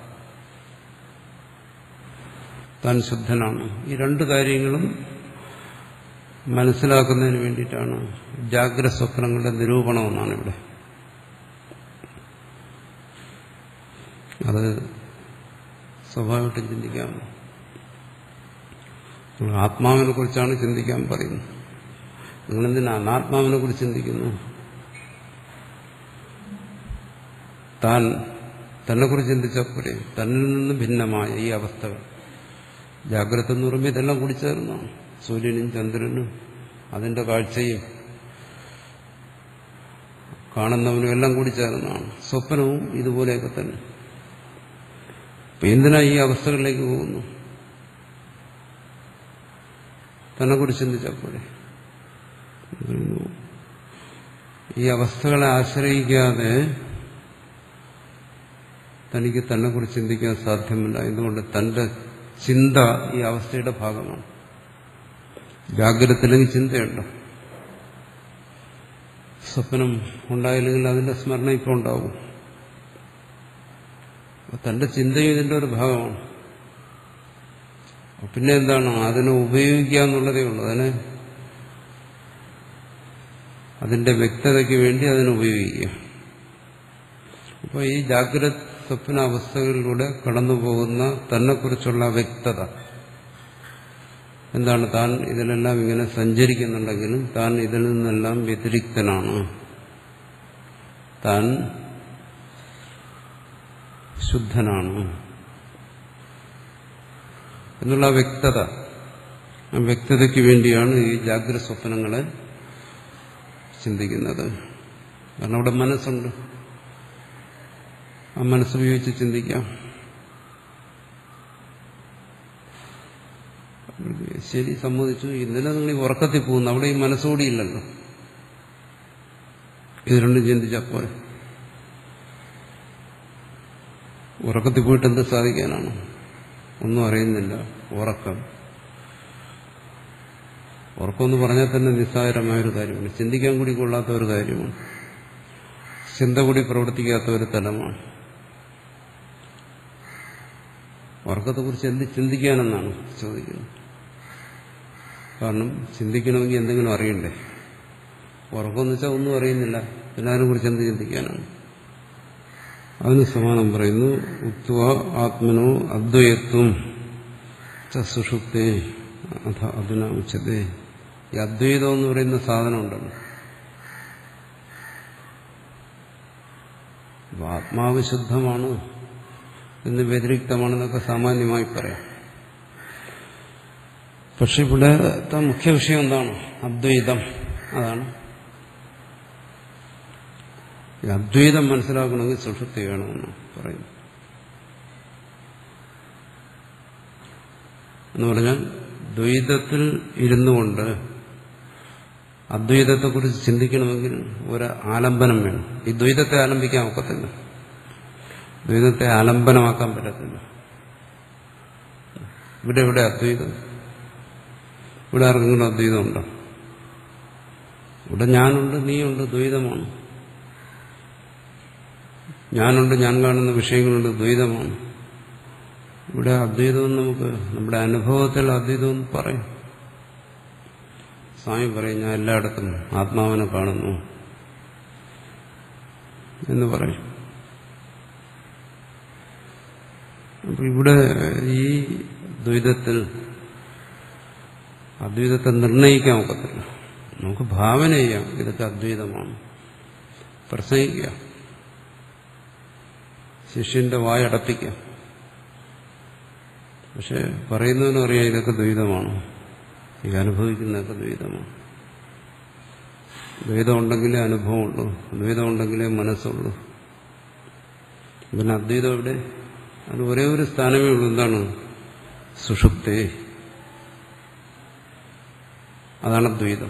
Speaker 1: താൻ ശുദ്ധനാണ് ഈ രണ്ട് കാര്യങ്ങളും മനസ്സിലാക്കുന്നതിന് വേണ്ടിയിട്ടാണ് ജാഗ്രത സ്വപ്നങ്ങളുടെ നിരൂപണമെന്നാണ് ഇവിടെ അത് സ്വാഭാവികമായിട്ടും ചിന്തിക്കാം ആത്മാവിനെ കുറിച്ചാണ് ചിന്തിക്കാൻ പറയുന്നത് നിങ്ങളെന്തിനാ അനാത്മാവിനെ കുറിച്ച് ചിന്തിക്കുന്നു താൻ തന്നെ കുറിച്ച് ചിന്തിച്ചാൽ പോരെ തന്നിൽ നിന്ന് ഭിന്നമായ ഈ അവസ്ഥകൾ ജാഗ്രത എന്ന് പറയുമ്പോൾ ഇതെല്ലാം കൂടി ചേർന്നാണ് സൂര്യനും ചന്ദ്രനും അതിന്റെ കാഴ്ചയും കാണുന്നവനും എല്ലാം കൂടി ചേർന്നാണ് സ്വപ്നവും ഇതുപോലെയൊക്കെ തന്നെ അപ്പൊ എന്തിനാ ഈ അവസ്ഥകളിലേക്ക് പോകുന്നു തന്നെ കുറിച്ച് ചിന്തിച്ചാൽ പോലെ ഈ അവസ്ഥകളെ ആശ്രയിക്കാതെ തനിക്ക് തന്നെ കുറിച്ച് ചിന്തിക്കാൻ സാധ്യമല്ല എന്തുകൊണ്ട് തന്റെ ചിന്ത ഈ അവസ്ഥയുടെ ഭാഗമാണ് ജാഗ്രതത്തിലെങ്കിൽ ചിന്തയുണ്ടോ സ്വപ്നം ഉണ്ടായില്ലെങ്കിൽ അതിന്റെ സ്മരണ ഇപ്പോൾ ഉണ്ടാവും തന്റെ ചിന്തയും ഇതിന്റെ ഒരു ഭാഗമാണ് പിന്നെ എന്താണ് അതിനെ ഉപയോഗിക്കുക എന്നുള്ളതേ ഉള്ളൂ അതിനെ അതിന്റെ വ്യക്തതയ്ക്ക് വേണ്ടി അതിനെ ഉപയോഗിക്കുക അപ്പോൾ ഈ ജാഗ്രത സ്വപ്ന അവസ്ഥകളിലൂടെ കടന്നുപോകുന്ന തന്നെക്കുറിച്ചുള്ള വ്യക്തത എന്താണ് താൻ ഇതിലെല്ലാം ഇങ്ങനെ സഞ്ചരിക്കുന്നുണ്ടെങ്കിലും താൻ ഇതിൽ നിന്നെല്ലാം വ്യതിരിക്തനാണ് താൻ ശുദ്ധനാണ് എന്നുള്ള വ്യക്തത ആ വ്യക്തതയ്ക്ക് വേണ്ടിയാണ് ഈ ജാഗ്രത സ്വപ്നങ്ങളെ ചിന്തിക്കുന്നത് കാരണം അവിടെ മനസ്സുണ്ട് ആ മനസ്സുപയോഗിച്ച് ചിന്തിക്കാം ശരി സമ്മതിച്ചു ഇന്നലെ നിങ്ങൾ ഈ ഉറക്കത്തിൽ പോകുന്നു അവിടെ ഈ മനസ്സുകൂടി ഇല്ലല്ലോ ഇത് രണ്ടും ചിന്തിച്ചാൽ പോലെ ഉറക്കത്തിൽ പോയിട്ട് എന്ത് സാധിക്കാനാണ് ഒന്നും അറിയുന്നില്ല ഉറക്കം ഉറക്കമെന്ന് പറഞ്ഞാൽ തന്നെ നിസ്സാരമായൊരു കാര്യമാണ് ചിന്തിക്കാൻ കൂടി കൊള്ളാത്ത ഒരു കാര്യമാണ് ചിന്ത കൂടി പ്രവർത്തിക്കാത്ത ഒരു തലമാണ് ഉറക്കത്തെക്കുറിച്ച് എന്ത് ചിന്തിക്കാനെന്നാണ് ചോദിക്കുന്നത് കാരണം ചിന്തിക്കണമെങ്കിൽ എന്തെങ്കിലും അറിയണ്ടേ ഉറക്കമെന്ന് വെച്ചാൽ ഒന്നും അറിയുന്നില്ല പിന്നെ അതിനെക്കുറിച്ച് എന്ത് ചിന്തിക്കാനാണ് അതിന് സമാനം പറയുന്നു ഉത്വ ആത്മനോ അദ്വയത്വം സുഷുപ്തേ അഥ അതിന ഉച്ചതേ ഈ അദ്വൈതം എന്ന് പറയുന്ന സാധനം ഉണ്ടല്ലോ ആത്മാവ് ശുദ്ധമാണ് എന്ന് വ്യതിരിക്തമാണെന്നൊക്കെ സാമാന്യമായി പറയാം പക്ഷെ ഇവിടുത്തെ മുഖ്യ വിഷയം എന്താണ് അദ്വൈതം അതാണ് ഈ അദ്വൈതം മനസ്സിലാക്കണമെങ്കിൽ സുഷുപ്തി വേണമെന്ന് പറയുന്നു എന്ന് പറഞ്ഞാൽ ദ്വൈതത്തിൽ ഇരുന്നു കൊണ്ട് അദ്വൈതത്തെക്കുറിച്ച് ചിന്തിക്കണമെങ്കിൽ ഒരു ആലംബനം വേണം ഈ ദ്വൈതത്തെ ആലംബിക്കാൻ ഒക്കത്തില്ല ദ്വൈതത്തെ ആലംബനമാക്കാൻ പറ്റത്തില്ല ഇവിടെ ഇവിടെ അദ്വൈതം ഇവിടെ ആർക്കെങ്കിലും അദ്വൈതമുണ്ടോ ഇവിടെ ഞാനുണ്ട് നീയുണ്ട് ദ്വൈതമാണ് ഞാനുണ്ട് ഞാൻ കാണുന്ന വിഷയങ്ങളുണ്ട് ദ്വൈതമാണ് ഇവിടെ അദ്വൈതം നമുക്ക് നമ്മുടെ അനുഭവത്തിൽ അദ്വൈതം എന്ന് പറയും സ്വാമി പറയും ഞാൻ എല്ലായിടത്തും ആത്മാവിനെ കാണുന്നു എന്ന് പറയും അപ്പൊ ഇവിടെ ഈ ദ്വൈതത്തിൽ അദ്വൈതത്തെ നിർണയിക്കാൻ ഒക്കത്തില്ല നമുക്ക് ഭാവന ചെയ്യാം ഇതൊക്കെ അദ്വൈതമാണ് പ്രസംഗിക്കുക ശിഷ്യന്റെ വായടപ്പിക്കാം പക്ഷെ പറയുന്നവനും അറിയാം ഇതൊക്കെ ദ്വൈതമാണ് ഈ അനുഭവിക്കുന്നതൊക്കെ ദ്വൈതമാണ് ദ്വൈതം ഉണ്ടെങ്കിലേ അനുഭവമുള്ളൂ ദ്വൈതം ഉണ്ടെങ്കിലേ മനസ്സുള്ളൂ പിന്നെ അദ്വൈതം എവിടെ അത് ഒരേ ഒരു സ്ഥാനമേ ഉള്ളൂ എന്താണ് സുഷുപ്തേ അതാണ് ദ്വൈതം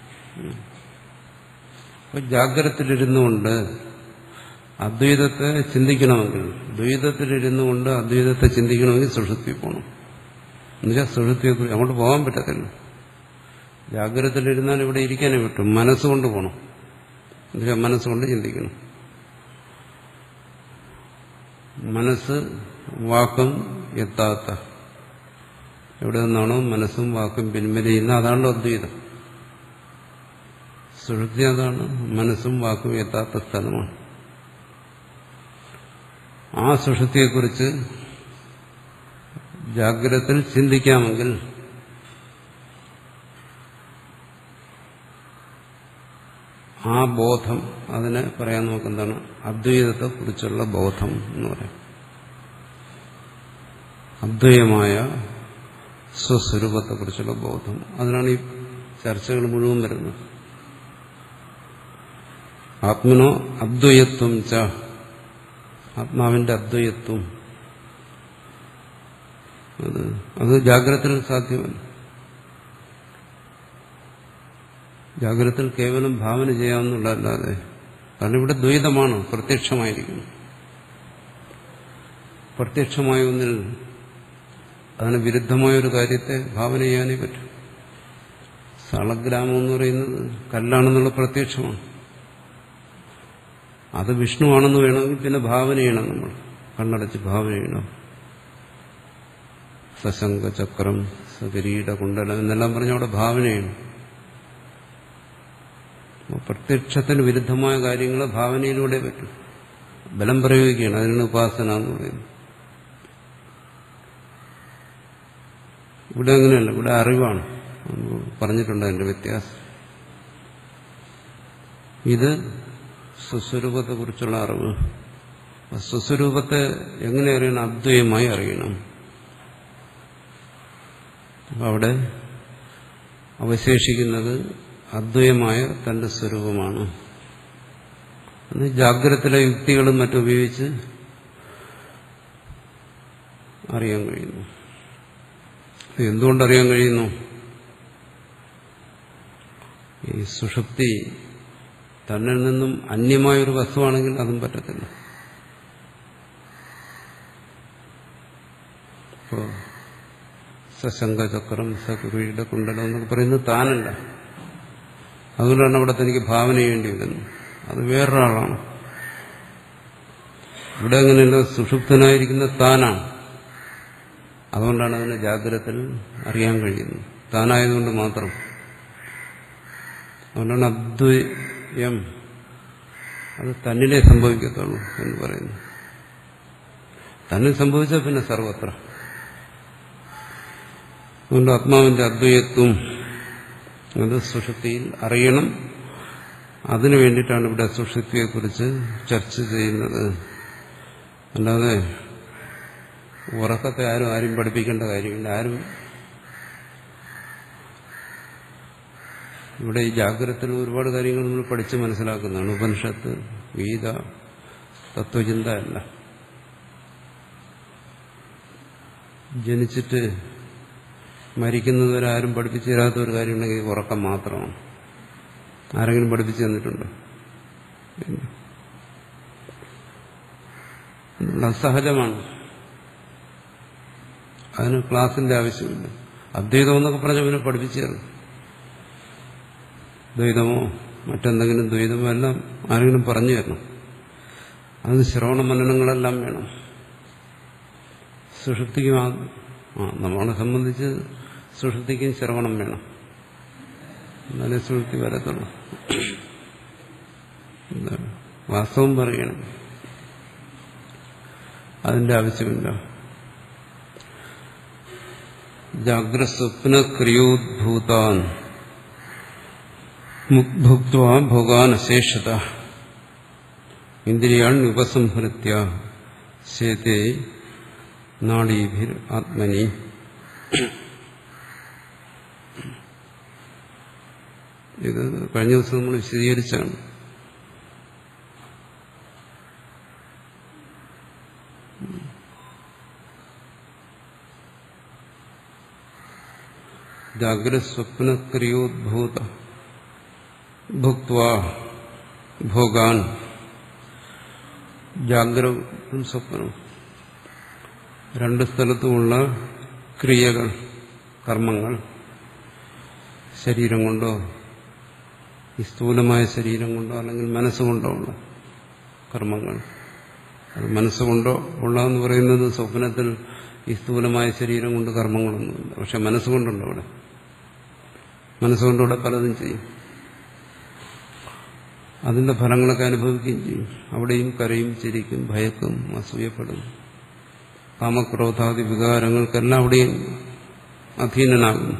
Speaker 1: അപ്പൊ ജാഗ്രതത്തിലിരുന്നുകൊണ്ട് അദ്വൈതത്തെ ചിന്തിക്കണമെങ്കിൽ ദ്വൈതത്തിലിരുന്നു കൊണ്ട് അദ്വൈതത്തെ ചിന്തിക്കണമെങ്കിൽ സുഷുപ്തി പോകണം എന്നുവെച്ചാൽ സുഷുപ്തിയെ കുറിച്ച് അങ്ങോട്ട് പോകാൻ പറ്റത്തില്ല ജാഗ്രതത്തിലിരുന്നാൽ ഇവിടെ ഇരിക്കാനേ പറ്റും മനസ്സുകൊണ്ട് പോകണം എന്നുവെച്ചാൽ മനസ്സുകൊണ്ട് ചിന്തിക്കണം മനസ്സ് വാക്കും എത്താത്ത എവിടെ നിന്നാണോ മനസ്സും വാക്കും പിൻവലിയുന്ന അതാണല്ലോ അദ്വൈതം സുഷുപ്തി അതാണ് മനസ്സും വാക്കും എത്താത്ത സ്ഥലമാണ് ആ സുഷുപ്തിയെക്കുറിച്ച് ജാഗ്രതത്തിൽ ചിന്തിക്കാമെങ്കിൽ ആ ബോധം അതിനെ പറയാൻ നമുക്ക് എന്താണ് അദ്വൈതത്തെ കുറിച്ചുള്ള ബോധം എന്ന് പറയാം അദ്വൈതമായ സ്വസ്വരൂപത്തെ കുറിച്ചുള്ള ബോധം അതിനാണ് ഈ ചർച്ചകൾ മുഴുവൻ വരുന്നത് ആത്മനോ അദ്വൈത്വം ച ആത്മാവിന്റെ അദ്വൈത്വം അത് അത് ജാഗ്രതയിൽ സാധ്യമല്ല ജാഗ്രതത്തിൽ കേവലം ഭാവന ചെയ്യാമെന്നുള്ളതല്ലാതെ കാരണം ഇവിടെ ദ്വൈതമാണ് പ്രത്യക്ഷമായിരിക്കുന്നു പ്രത്യക്ഷമായ ഒന്നിൽ അതിന് വിരുദ്ധമായ ഒരു കാര്യത്തെ ഭാവന ചെയ്യാനേ പറ്റും സളഗ്രാമം എന്ന് പറയുന്നത് കല്ലാണെന്നുള്ള പ്രത്യക്ഷമാണ് അത് വിഷ്ണുവാണെന്ന് വേണമെങ്കിൽ പിന്നെ ഭാവന ചെയ്യണം നമ്മൾ കണ്ണടച്ച് ഭാവന ചെയ്യണം സശങ്ക ചക്രം സകിരീട കുണ്ടലം എന്നെല്ലാം പറഞ്ഞ അവിടെ ഭാവന ചെയ്യണം പ്രത്യക്ഷത്തിന് വിരുദ്ധമായ കാര്യങ്ങൾ ഭാവനയിലൂടെ പറ്റും ബലം പ്രയോഗിക്കുകയാണ് അതിനാണ് ഉപാസന എന്ന് പറയുന്നത് ഇവിടെ അങ്ങനെയല്ല ഇവിടെ അറിവാണ് പറഞ്ഞിട്ടുണ്ട് അതിന്റെ വ്യത്യാസം ഇത് സ്വസ്വരൂപത്തെ കുറിച്ചുള്ള അറിവ് സ്വസ്വരൂപത്തെ എങ്ങനെ അറിയണം അദ്വൈതമായി അറിയണം അപ്പൊ അവിടെ അവശേഷിക്കുന്നത് അദ്വൈതമായ തന്റെ സ്വരൂപമാണ് അത് ജാഗ്രതയിലെ യുക്തികളും മറ്റും ഉപയോഗിച്ച് അറിയാൻ കഴിയുന്നു എന്തുകൊണ്ടറിയാൻ കഴിയുന്നു ഈ സുഷുപ്തി തന്നിൽ നിന്നും അന്യമായ ഒരു വസ്തുവാണെങ്കിൽ അതും പറ്റത്തില്ല ഇപ്പോ സശങ്കചക്രം സകുറിയുടെ കുണ്ടലം എന്നൊക്കെ പറയുന്നത് താനല്ല അതുകൊണ്ടാണ് അവിടെ തനിക്ക് ഭാവന ചെയ്യേണ്ടി വരുന്നത് അത് വേറൊരാളാണ് ഇവിടെ അങ്ങനെയല്ല സുഷുപ്തനായിരിക്കുന്ന താനാണ് അതുകൊണ്ടാണ് അതിനെ ജാഗ്രതത്തിൽ അറിയാൻ കഴിയുന്നത് താനായതുകൊണ്ട് മാത്രം അതുകൊണ്ടാണ് അദ്വയം അത് തന്നിലേ സംഭവിക്കത്തുള്ളൂ എന്ന് പറയുന്നു തന്നിൽ സംഭവിച്ചാൽ പിന്നെ സർവത്ര അതുകൊണ്ട് ആത്മാവിന്റെ അദ്വൈത്വം അത് സുഷുപ്തിയിൽ അറിയണം അതിനു വേണ്ടിയിട്ടാണ് ഇവിടെ സുഷുപ്തിയെക്കുറിച്ച് ചർച്ച ചെയ്യുന്നത് അല്ലാതെ ഉറക്കത്തെ ആരും ആരും പഠിപ്പിക്കേണ്ട കാര്യമില്ല ആരും ഇവിടെ ഈ ജാഗ്രതത്തിൽ ഒരുപാട് കാര്യങ്ങൾ നമ്മൾ പഠിച്ച് മനസ്സിലാക്കുന്നതാണ് ഉപനിഷത്ത് ഗീത തത്വചിന്ത അല്ല ജനിച്ചിട്ട് മരിക്കുന്നവരെ ആരും പഠിപ്പിച്ചു തരാത്ത ഒരു കാര്യമുണ്ടെങ്കിൽ ഉറക്കം മാത്രമാണ് ആരെങ്കിലും പഠിപ്പിച്ചു തന്നിട്ടുണ്ടോ സഹജമാണ് അതിന് ക്ലാസിന്റെ ആവശ്യമില്ല അദ്വൈതം എന്നൊക്കെ പറഞ്ഞ പിന്നെ പഠിപ്പിച്ചു തരും ദ്വൈതമോ മറ്റെന്തെങ്കിലും ദ്വൈതമോ എല്ലാം ആരെങ്കിലും പറഞ്ഞു തരണം അതിന് ശ്രവണ മനനങ്ങളെല്ലാം വേണം സുഷുപ്തിക്കും ആ നമ്മളെ സംബന്ധിച്ച് സുഷുപ്തിക്കും ശ്രവണം വേണം എന്നാലേ സുഷുപ്തി വരത്തുള്ളൂ വാസ്തവം പറയണം അതിന്റെ ആവശ്യമില്ല ജാഗ്രസ്വപ്ന ക്രിയോദ്ഭൂതാൻ ഭുക്വ ഭോഗാനശേഷത ഇന്ദ്രിയാൺ ഉപസംഹൃത്യ ശേതേ നാഡീഭിർ ആത്മനി ഇത് കഴിഞ്ഞ ദിവസം നമ്മൾ വിശദീകരിച്ചാണ് ജാഗ്രസ്വപ്നക്രിയോദ്ഭൂത ഭുക്വ ഭോഗാൻ ജാഗ്രതും സ്വപ്നവും രണ്ട് സ്ഥലത്തുമുള്ള ക്രിയകൾ കർമ്മങ്ങൾ ശരീരം കൊണ്ടോ ഈ സ്ഥൂലമായ ശരീരം കൊണ്ടോ അല്ലെങ്കിൽ മനസ്സുകൊണ്ടോ ഉള്ള കർമ്മങ്ങൾ അത് മനസ്സുകൊണ്ടോ ഉള്ളതെന്ന് പറയുന്നത് സ്വപ്നത്തിൽ ഈ സ്ഥൂലമായ ശരീരം കൊണ്ട് കർമ്മങ്ങളൊന്നുമില്ല പക്ഷെ മനസ്സുകൊണ്ടുണ്ട് അവിടെ മനസ്സുകൊണ്ടിവിടെ പലതും ചെയ്യും അതിന്റെ ഫലങ്ങളൊക്കെ അനുഭവിക്കുകയും ചെയ്യും അവിടെയും കരയും ചിരിക്കും ഭയക്കും അസൂയപ്പെടും കാമക്രോധാദി വികാരങ്ങൾക്കെല്ലാം അവിടെയും അധീനനാകുന്നു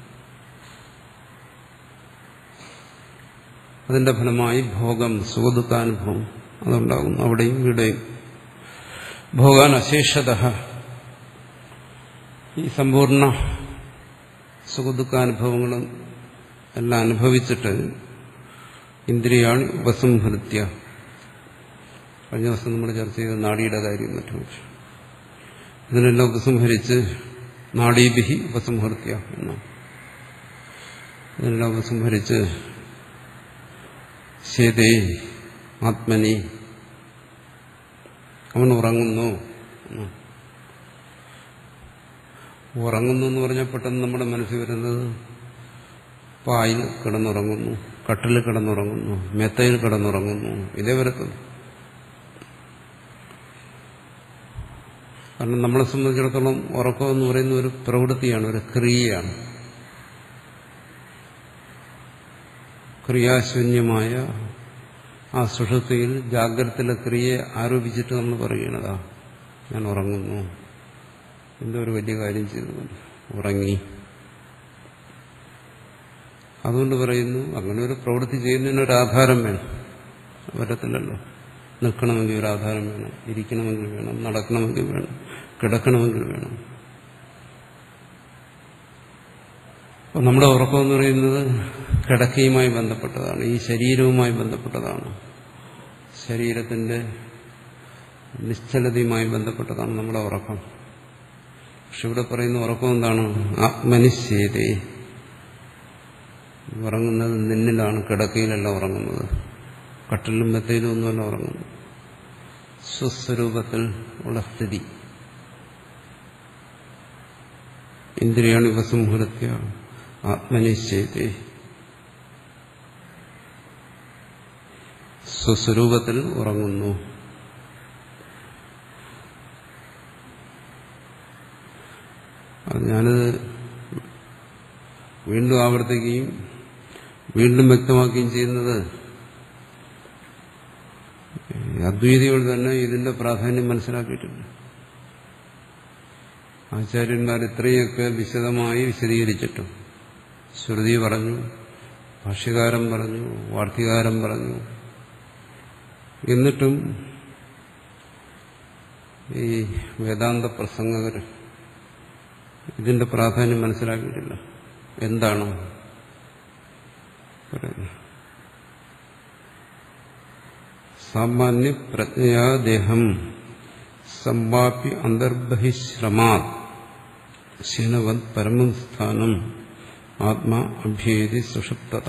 Speaker 1: അതിന്റെ ഫലമായി ഭോഗം സുഖദുഃഖാനുഭവം അതുണ്ടാകുന്നു അവിടെയും ഇവിടെയും ഭോഗാൻ അശേഷത ഈ സമ്പൂർണ്ണ സുഖദുഃഖാനുഭവങ്ങളും എല്ലാം അനുഭവിച്ചിട്ട് ഇന്ദ്രിയാണ് ഉപസംഹൃത്യ കഴിഞ്ഞ ദിവസം നമ്മൾ ചർച്ച ചെയ്ത നാടിയുടെ കാര്യം മറ്റും ഇതിനെല്ലാം ഉപസംഹരിച്ച് നാഡീഭിഹി ഉപസംഹൃത്യ എന്നാണ് ഇതിനെല്ലാം ഉപസംഹരിച്ച് ശേതേ ആത്മനി അവൻ ഉറങ്ങുന്നു ഉറങ്ങുന്നു എന്ന് പറഞ്ഞാൽ പെട്ടെന്ന് നമ്മുടെ മനസ്സിൽ വരുന്നത് പായിൽ കിടന്നുറങ്ങുന്നു കട്ടിൽ കിടന്നുറങ്ങുന്നു മെത്തയിൽ കിടന്നുറങ്ങുന്നു ഇതേ വരത്തുള്ളൂ കാരണം നമ്മളെ സംബന്ധിച്ചിടത്തോളം ഉറക്കം എന്ന് പറയുന്ന ഒരു പ്രവൃത്തിയാണ് ഒരു ക്രിയയാണ് ക്രിയാശൂന്യമായ ആ സുഷുതിയിൽ ജാഗ്രതയിലെ ക്രിയയെ ആരോപിച്ചിട്ട് നമ്മൾ പറയണതാ ഞാൻ ഉറങ്ങുന്നു എന്തോ ഒരു വലിയ കാര്യം ചെയ്തു ഉറങ്ങി അതുകൊണ്ട് പറയുന്നു അങ്ങനെ ഒരു പ്രവൃത്തി ചെയ്യുന്നതിന് ഒരു ആധാരം വേണം പറ്റത്തില്ലല്ലോ നിൽക്കണമെങ്കിൽ ഒരു ആധാരം വേണം ഇരിക്കണമെങ്കിൽ വേണം നടക്കണമെങ്കിൽ വേണം കിടക്കണമെങ്കിൽ വേണം അപ്പം നമ്മുടെ ഉറക്കം എന്ന് പറയുന്നത് കിടക്കയുമായി ബന്ധപ്പെട്ടതാണ് ഈ ശരീരവുമായി ബന്ധപ്പെട്ടതാണ് ശരീരത്തിന്റെ നിശ്ചലതയുമായി ബന്ധപ്പെട്ടതാണ് നമ്മുടെ ഉറക്കം പക്ഷെ ഇവിടെ പറയുന്ന ഉറക്കം എന്താണ് ആത്മനിശ്ചയതേ ഉറങ്ങുന്നത് നിന്നിലാണ് കിടക്കയിലല്ല ഉറങ്ങുന്നത് കട്ടിലും മെത്തയിലും ഒന്നുമല്ല ഉറങ്ങുന്നത് സ്വസ്വരൂപത്തിൽ ഉള്ള സ്ഥിതി ഇന്ദ്രിയാണ് ഉപസംഹൃത്യ ആത്മനിശ്ചയത്തെ സ്വസ്വരൂപത്തിൽ ഉറങ്ങുന്നു അത് ഞാനത് വീണ്ടും ആവർത്തിക്കുകയും വീണ്ടും വ്യക്തമാക്കുകയും ചെയ്യുന്നത് അദ്വൈതികൾ തന്നെ ഇതിന്റെ പ്രാധാന്യം മനസ്സിലാക്കിയിട്ടുണ്ട് ആചാര്യന്മാർ ഇത്രയൊക്കെ വിശദമായി വിശദീകരിച്ചിട്ടും ശ്രുതി പറഞ്ഞു ഭാഷ്യകാരം പറഞ്ഞു വാർത്തികാരം പറഞ്ഞു എന്നിട്ടും ഈ വേദാന്ത പ്രസംഗകർ ഇതിന്റെ പ്രാധാന്യം മനസ്സിലാക്കിയിട്ടില്ല എന്താണ് പറയുന്നത് സാമാന്യ പ്രജ്ഞയാ ദേഹം സമ്പാപ്യ അന്തർബഹിശ്രമാത് ശീനവത് പരമം സ്ഥാനം ആത്മാ അഭ്യേതി സുഷുപ്തത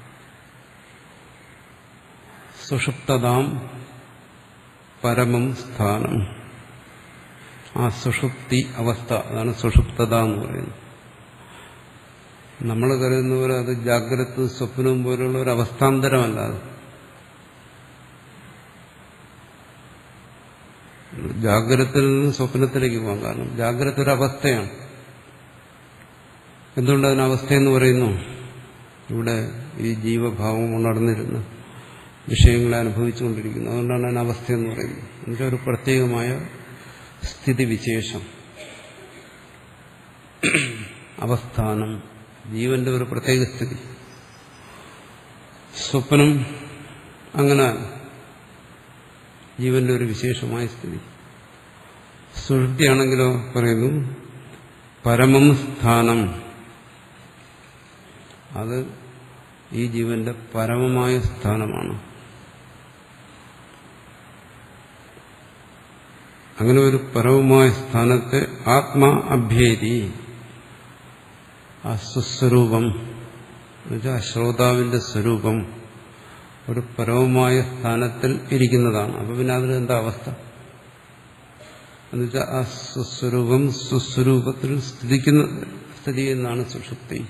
Speaker 1: സുഷുപ്തതാം പരമം സ്ഥാനം ആ സുഷുപ്തി അവസ്ഥ അതാണ് സുഷുപ്തത എന്ന് പറയുന്നത് നമ്മൾ കരുതുന്ന പോലെ അത് ജാഗ്രത സ്വപ്നവും പോലുള്ള ഒരു അവസ്ഥാന്തരമല്ല അത് ജാഗ്രതയിൽ നിന്ന് സ്വപ്നത്തിലേക്ക് പോകാം കാരണം ജാഗ്രത ഒരു അവസ്ഥയാണ് എന്തുകൊണ്ട് അതിന് അവസ്ഥയെന്ന് പറയുന്നു ഇവിടെ ഈ ജീവഭാവം ഉണർന്നിരുന്ന് വിഷയങ്ങളെ അനുഭവിച്ചുകൊണ്ടിരിക്കുന്നു അതുകൊണ്ടാണ് അതിന് അവസ്ഥയെന്ന് പറയുന്നത് എന്നുവെച്ചാൽ ഒരു പ്രത്യേകമായ സ്ഥിതിവിശേഷം അവസ്ഥാനം ജീവന്റെ ഒരു പ്രത്യേക സ്ഥിതി സ്വപ്നം അങ്ങനെ ജീവന്റെ ഒരു വിശേഷമായ സ്ഥിതി സുഷുപ്തിയാണെങ്കിലോ പറയുന്നു പരമം സ്ഥാനം അത് ഈ ജീവന്റെ പരമമായ സ്ഥാനമാണ് അങ്ങനെ ഒരു പരമമായ സ്ഥാനത്തെ ആത്മാ അഭ്യേരി ആ സുസ്വരൂപം എന്നുവെച്ചാൽ ശ്രോതാവിന്റെ സ്വരൂപം ഒരു പരമമായ സ്ഥാനത്തിൽ ഇരിക്കുന്നതാണ് അപ്പൊ പിന്നെ അതിന് എന്താ അവസ്ഥ എന്നുവെച്ചാൽ ആ സുസ്വരൂപം സുസ്വരൂപത്തിൽ സ്ഥിതിക്കുന്ന സ്ഥിതി എന്നാണ് സുഷുപ്തി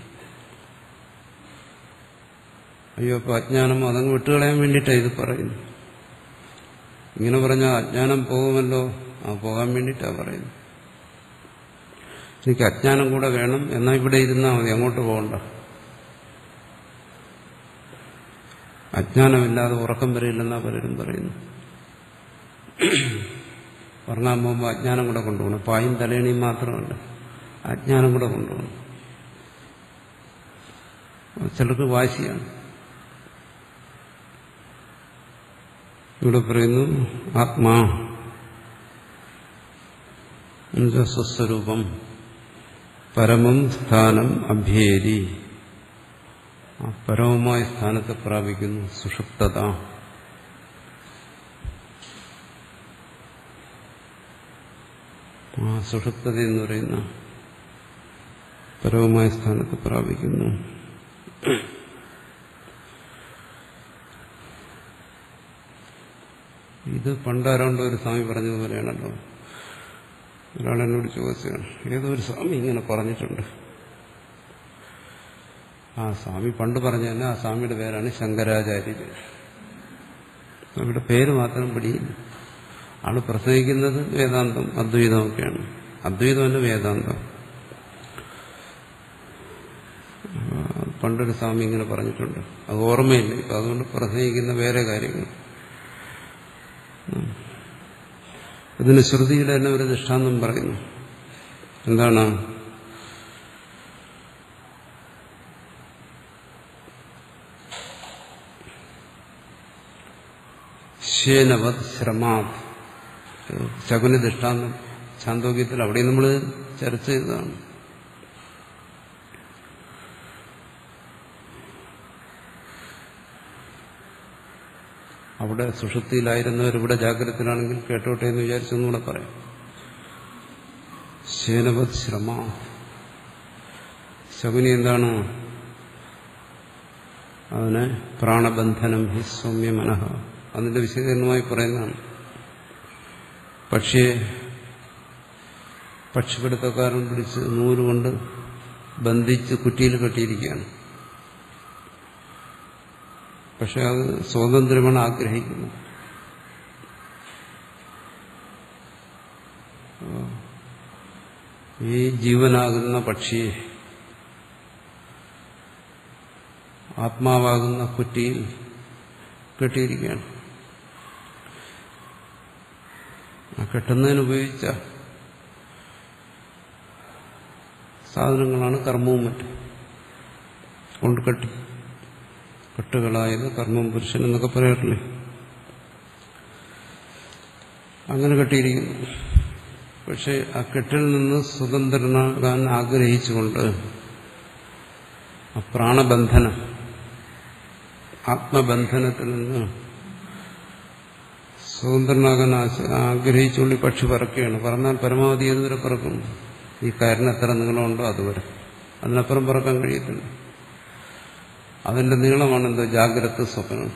Speaker 1: അയ്യോ അപ്പൊ അജ്ഞാനം അതങ്ങ് വിട്ടുകളയാൻ വേണ്ടിയിട്ടാണ് ഇത് പറയുന്നത് ഇങ്ങനെ പറഞ്ഞാൽ അജ്ഞാനം പോകുമല്ലോ ആ പോകാൻ വേണ്ടിയിട്ടാണ് പറയുന്നത് എനിക്ക് അജ്ഞാനം കൂടെ വേണം എന്നാൽ ഇവിടെ ഇരുന്നാൽ മതി അങ്ങോട്ട് പോകണ്ട അജ്ഞാനമില്ലാതെ ഉറക്കം വരില്ലെന്നാ പലരും പറയുന്നു ഉറങ്ങാൻ പോകുമ്പോൾ അജ്ഞാനം കൂടെ കൊണ്ടുപോകണം പായും തലേണിയും മാത്രമല്ല അജ്ഞാനം കൂടെ കൊണ്ടുപോകണം ചിലർക്ക് വാശിയാണ് ഇവിടെ പറയുന്നു ആത്മാ എന്നുവെച്ചാൽ സ്വസ്വരൂപം പരമം സ്ഥാനം അഭ്യേരി ആ പരമമായ സ്ഥാനത്തെ പ്രാപിക്കുന്നു സുഷുപ്തത ആ സുഷുപ്തത എന്ന് പറയുന്ന പരമമായ സ്ഥാനത്ത് പ്രാപിക്കുന്നു ഇത് പണ്ടാരാണ്ടോ ഒരു സ്വാമി പറഞ്ഞതുപോലെയാണല്ലോ ഒരാൾ എന്നോട് ചോദിച്ചതാണ് ഏതോ ഒരു സ്വാമി ഇങ്ങനെ പറഞ്ഞിട്ടുണ്ട് ആ സ്വാമി പണ്ട് പറഞ്ഞ തന്നെ ആ സ്വാമിയുടെ പേരാണ് ശങ്കരാചാര്യർ സ്വാമിയുടെ പേര് മാത്രം പിടിയില്ല ആള് പ്രസംഗിക്കുന്നത് വേദാന്തം അദ്വൈതമൊക്കെയാണ് അദ്വൈതം തന്നെ വേദാന്തം പണ്ടൊരു സ്വാമി ഇങ്ങനെ പറഞ്ഞിട്ടുണ്ട് അത് ഓർമ്മയില്ല ഇപ്പൊ അതുകൊണ്ട് പ്രസംഗിക്കുന്ന വേറെ കാര്യങ്ങൾ ഇതിന് ശ്രുതിയിൽ തന്നെ ഒരു ദൃഷ്ടാന്തം പറയുന്നു എന്താണ് ശേനവത് ശ്രമാത് ശകുന ദൃഷ്ടാന്തം ചാന്തോക്യത്തിൽ അവിടെ നമ്മൾ ചർച്ച ചെയ്തതാണ് അവിടെ സുഷുപ്തിയിലായിരുന്നവർ ഇവിടെ ജാഗ്രതത്തിലാണെങ്കിൽ കേട്ടോട്ടെ എന്ന് വിചാരിച്ചൊന്നുകൂടെ പറയാം ശേനവത് ശ്രമ ശകുനി എന്താണ് അതിനെ പ്രാണബന്ധനം ഹി സൗമ്യ മനഃ അതിന്റെ വിശദീകരണമായി പറയുന്നതാണ് പക്ഷിയെ പക്ഷിപിടുത്തക്കാരൻ പിടിച്ച് നൂലുകൊണ്ട് ബന്ധിച്ച് കുറ്റിയിൽ കെട്ടിയിരിക്കുകയാണ് പക്ഷെ അത് സ്വാതന്ത്ര്യമാണ് ആഗ്രഹിക്കുന്നത് ഈ ജീവനാകുന്ന പക്ഷിയെ ആത്മാവാകുന്ന കുറ്റിയിൽ കെട്ടിയിരിക്കുകയാണ് ആ കെട്ടുന്നതിന് ഉപയോഗിച്ച സാധനങ്ങളാണ് കർമ്മവും മറ്റും കൊണ്ട് കെട്ടി കെട്ടുകളായത് കർമ്മം പുരുഷൻ എന്നൊക്കെ പറയാറില്ലേ അങ്ങനെ കെട്ടിയിരിക്കുന്നു പക്ഷെ ആ കെട്ടിൽ നിന്ന് സ്വതന്ത്രനാകാൻ ആഗ്രഹിച്ചുകൊണ്ട് ആ പ്രാണബന്ധനം ആത്മബന്ധനത്തിൽ നിന്ന് സ്വതന്ത്രനാകാൻ ആഗ്രഹിച്ചുകൊണ്ട് ഈ പക്ഷി പറക്കുകയാണ് പറഞ്ഞാൽ പരമാവധി ഏതുവരെ പറക്കും ഈ കയറിന് എത്ര നീളമുണ്ടോ അതുവരെ അതിനപ്പുറം പറക്കാൻ കഴിയത്തില്ല അതിന്റെ നീളമാണ് എന്തോ ജാഗ്രത സ്വപ്നം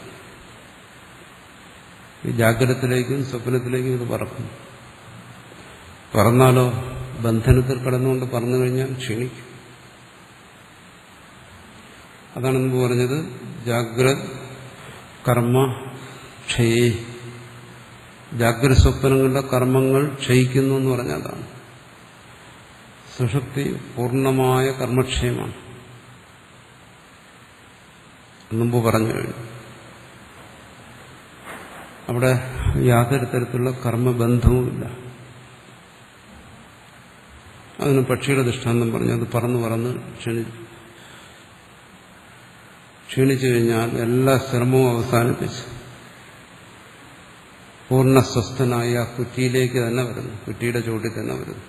Speaker 1: ഈ ജാഗ്രതത്തിലേക്കും സ്വപ്നത്തിലേക്കും ഇത് പറക്കും പറന്നാലോ ബന്ധനത്തിൽ കടന്നുകൊണ്ട് പറന്നു കഴിഞ്ഞാൽ ക്ഷീണിക്കും അതാണ് മുമ്പ് പറഞ്ഞത് ജാഗ്രത് കർമ്മ ക്ഷയേ ജാഗ്രത സ്വപ്നങ്ങളുടെ കർമ്മങ്ങൾ ക്ഷയിക്കുന്നു എന്ന് പറഞ്ഞതാണ് സുഷുപ്തി പൂർണ്ണമായ കർമ്മക്ഷയമാണ് മുമ്പ് പറഞ്ഞു കഴിഞ്ഞു അവിടെ യാതൊരു തരത്തിലുള്ള കർമ്മബന്ധവുമില്ല അതിന് പക്ഷിയുടെ ദൃഷ്ടാന്തം പറഞ്ഞു അത് പറന്ന് പറന്ന് ക്ഷണി ക്ഷീണിച്ചു കഴിഞ്ഞാൽ എല്ലാ ശ്രമവും അവസാനിപ്പിച്ച് പൂർണ്ണസ്വസ്ഥനായി ആ കുറ്റിയിലേക്ക് തന്നെ വരുന്നു കുറ്റിയുടെ ചോട്ടിൽ തന്നെ വരുന്നു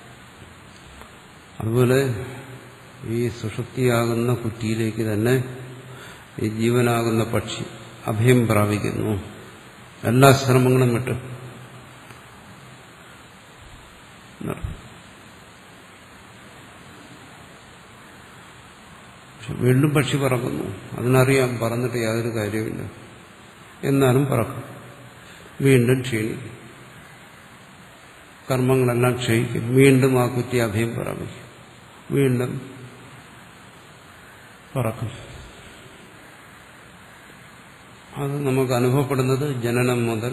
Speaker 1: അതുപോലെ ഈ സുഷുപ്തിയാകുന്ന കുറ്റിയിലേക്ക് തന്നെ ഈ ജീവനാകുന്ന പക്ഷി അഭയം പ്രാപിക്കുന്നു എല്ലാ ശ്രമങ്ങളും വിട്ട് വീണ്ടും പക്ഷി പറക്കുന്നു അതിനറിയാം പറന്നിട്ട് യാതൊരു കാര്യമില്ല എന്നാലും പറക്കും വീണ്ടും ക്ഷീണിക്കും കർമ്മങ്ങളെല്ലാം ക്ഷയിക്കും വീണ്ടും ആ കുറ്റി അഭയം പ്രാപിക്കും വീണ്ടും പറക്കും അത് നമുക്ക് അനുഭവപ്പെടുന്നത് ജനനം മുതൽ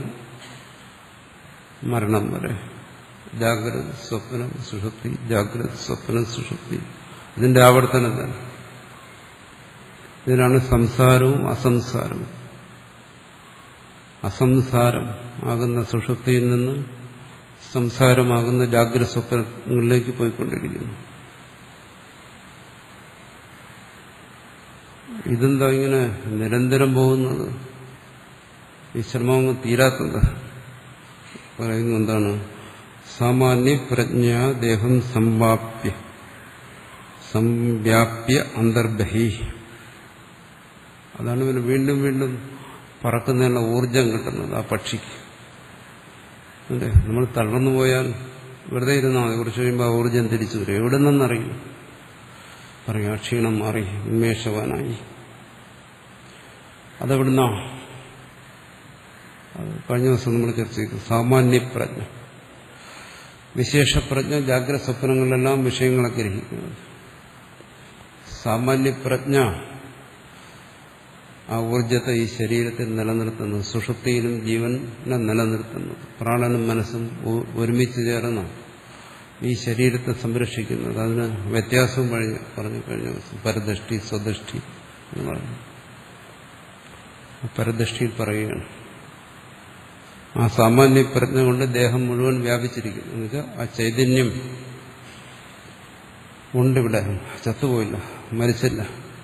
Speaker 1: മരണം വരെ ജാഗ്രത സ്വപ്നം സുഷുപ്തി ജാഗ്രത സ്വപ്നം സുഷുപ്തി ഇതിന്റെ ആവർത്തനം തന്നെ ഇതിനാണ് സംസാരവും അസംസാരവും അസംസാരം ആകുന്ന സുഷുപ്തിയിൽ നിന്ന് സംസാരമാകുന്ന ജാഗ്രത സ്വപ്നങ്ങളിലേക്ക് പോയിക്കൊണ്ടിരിക്കുന്നു ഇതെന്താ ഇങ്ങനെ നിരന്തരം പോകുന്നത് ഈ ശ്രമം തീരാത്തത് പറയുന്നത് എന്താണ് സാമാന്യ പ്രജ്ഞ ദേഹം സംവാപ്യ സംവ്യാപ്യ അന്തർബഹി അതാണ് ഇവന് വീണ്ടും വീണ്ടും പറക്കുന്നതിനുള്ള ഊർജം കിട്ടുന്നത് ആ പക്ഷിക്ക് അല്ലേ നമ്മൾ തളർന്നു പോയാൽ വെറുതെ ഇരുന്നാൽ മതി കുറച്ച് കഴിയുമ്പോൾ ആ ഊർജം തിരിച്ചു വരും എവിടെ നിന്നറിയും പറയാം ക്ഷീണം മാറി ഉന്മേഷവാനായി അതെവിടുന്നാ കഴിഞ്ഞ ദിവസം നമ്മൾ ചർച്ച ചെയ്തു സാമാന്യപ്രജ്ഞ വിശേഷപ്രജ്ഞ ജാഗ്രത സ്വപ്നങ്ങളിലെല്ലാം വിഷയങ്ങളെ ഗ്രഹിക്കുന്നത് സാമാന്യപ്രജ്ഞ ആ ഊർജത്തെ ഈ ശരീരത്തിൽ നിലനിർത്തുന്നത് സുഷുപ്തിയിലും ജീവനെ നിലനിർത്തുന്നത് പ്രാണനും മനസ്സും ഒരുമിച്ച് ചേർന്ന ഈ ശരീരത്തെ സംരക്ഷിക്കുന്നത് അതിന് വ്യത്യാസവും കഴിഞ്ഞ് പറഞ്ഞു കഴിഞ്ഞ ദിവസം പരദൃഷ്ടി സ്വദൃഷ്ടി എന്ന് പറഞ്ഞു പരദൃഷ്ടിയിൽ പറയുകയാണ് ആ സാമാന്യ പ്രജ്ഞ കൊണ്ട് ദേഹം മുഴുവൻ വ്യാപിച്ചിരിക്കുന്നു എന്നുവെച്ചാൽ ആ ചൈതന്യം ഉണ്ടിവിടെ ചത്തുപോയില്ല മരിച്ചില്ല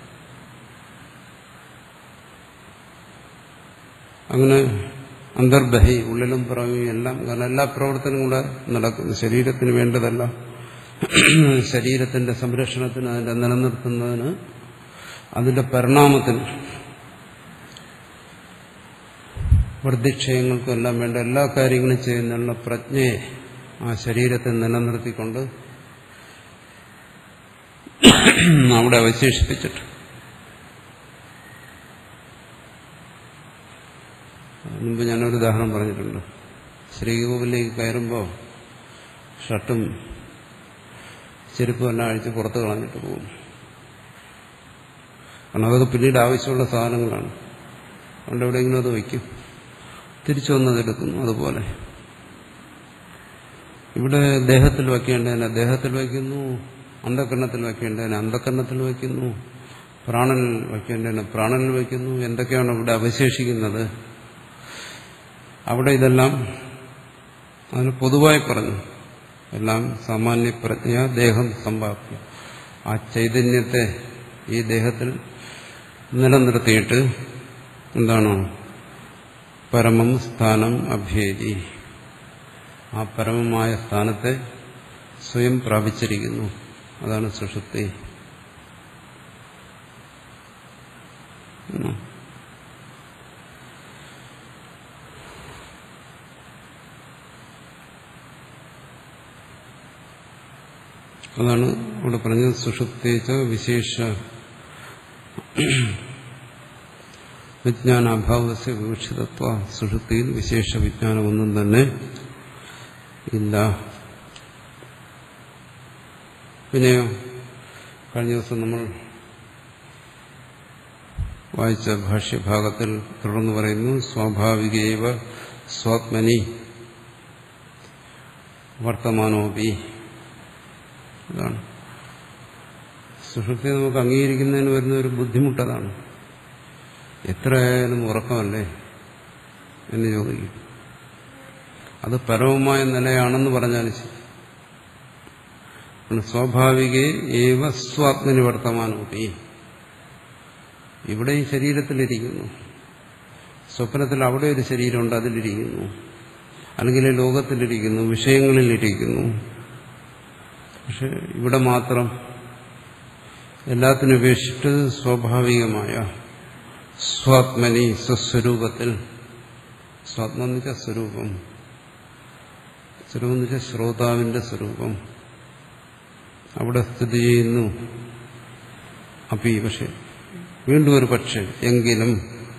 Speaker 1: അങ്ങനെ അന്തർബഹി ഉള്ളിലും പുറമേ എല്ലാം കാരണം എല്ലാ പ്രവർത്തനവും കൂടെ നടക്കുന്നു ശരീരത്തിന് വേണ്ടതല്ല ശരീരത്തിന്റെ സംരക്ഷണത്തിന് അതിന്റെ നിലനിർത്തുന്നതിന് അതിന്റെ പരിണാമത്തിന് വൃദ്ധിക്ഷയങ്ങൾക്കും എല്ലാം വേണ്ട എല്ലാ കാര്യങ്ങളും ചെയ്യുന്നുള്ള പ്രജ്ഞയെ ആ ശരീരത്തെ നിലനിർത്തിക്കൊണ്ട് അവിടെ അവശേഷിപ്പിച്ചിട്ട് മുമ്പ് ഞാനൊരു ഉദാഹരണം പറഞ്ഞിട്ടുണ്ട് ശ്രീകോവിലേക്ക് കയറുമ്പോൾ ഷർട്ടും ചെരുപ്പും എല്ലാം അഴിച്ച് പുറത്ത് കളഞ്ഞിട്ട് പോകും കാരണം അതൊക്കെ പിന്നീട് ആവശ്യമുള്ള സാധനങ്ങളാണ് അതുകൊണ്ട് എവിടെയെങ്കിലും അത് വയ്ക്കും തിരിച്ചു വന്നതെടുക്കുന്നു അതുപോലെ ഇവിടെ ദേഹത്തിൽ വയ്ക്കേണ്ടതിനെ ദേഹത്തിൽ വയ്ക്കുന്നു അന്ധകരണത്തിൽ വയ്ക്കേണ്ടതിനെ അന്ധകരണത്തിൽ വയ്ക്കുന്നു പ്രാണനിൽ വയ്ക്കേണ്ടതിനെ പ്രാണനിൽ വയ്ക്കുന്നു എന്തൊക്കെയാണ് ഇവിടെ അവശേഷിക്കുന്നത് അവിടെ ഇതെല്ലാം അതിന് പൊതുവായി പറഞ്ഞു എല്ലാം സാമാന്യ പ്രജ്ഞ ദേഹം സമ്പാപ്തി ആ ചൈതന്യത്തെ ഈ ദേഹത്തിൽ നിലനിർത്തിയിട്ട് എന്താണ് പരമം സ്ഥാനം അഭേദി ആ പരമമായ സ്ഥാനത്തെ സ്വയം പ്രാപിച്ചിരിക്കുന്നു അതാണ് സുഷുപ്തി അതാണ് ഇവിടെ പറഞ്ഞത് സുഷുപ്തേച്ച വിശേഷ വിജ്ഞാനാഭാവസ്യ വിവക്ഷിതത്വ സുഷുപ്തിയിൽ വിശേഷ വിജ്ഞാനമൊന്നും തന്നെ ഇല്ല പിന്നെയോ കഴിഞ്ഞ ദിവസം നമ്മൾ വായിച്ച ഭാഷ്യഭാഗത്തിൽ തുടർന്ന് പറയുന്നു സ്വാഭാവികേവ സ്വാത്മനി വർത്തമാനോപി അതാണ് സുഷുപ്തി നമുക്ക് അംഗീകരിക്കുന്നതിന് വരുന്ന ഒരു ബുദ്ധിമുട്ടതാണ് എത്രയായാലും ഉറക്കമല്ലേ എന്ന് ചോദിക്കും അത് പരമമായ നിലയാണെന്ന് പറഞ്ഞാലും ശരി സ്വാഭാവിക ഏവ സ്വാത്മനി വർത്തമാനോപി ഇവിടെ ഈ ശരീരത്തിലിരിക്കുന്നു സ്വപ്നത്തിൽ അവിടെ ഒരു ശരീരമുണ്ട് അതിലിരിക്കുന്നു അല്ലെങ്കിൽ ഈ ലോകത്തിലിരിക്കുന്നു വിഷയങ്ങളിലിരിക്കുന്നു പക്ഷെ ഇവിടെ മാത്രം എല്ലാത്തിനും ഉപേക്ഷിച്ചിട്ട് സ്വാഭാവികമായ സ്വാത്മനി സ്വസ്വരൂപത്തിൽ സ്വാത്മ എന്ന് വെച്ചാൽ സ്വരൂപം സ്വരൂപം എന്ന് വെച്ചാൽ ശ്രോതാവിന്റെ സ്വരൂപം അവിടെ സ്ഥിതി ചെയ്യുന്നു അപ്പി പക്ഷെ വീണ്ടും ഒരു പക്ഷെ എങ്കിലും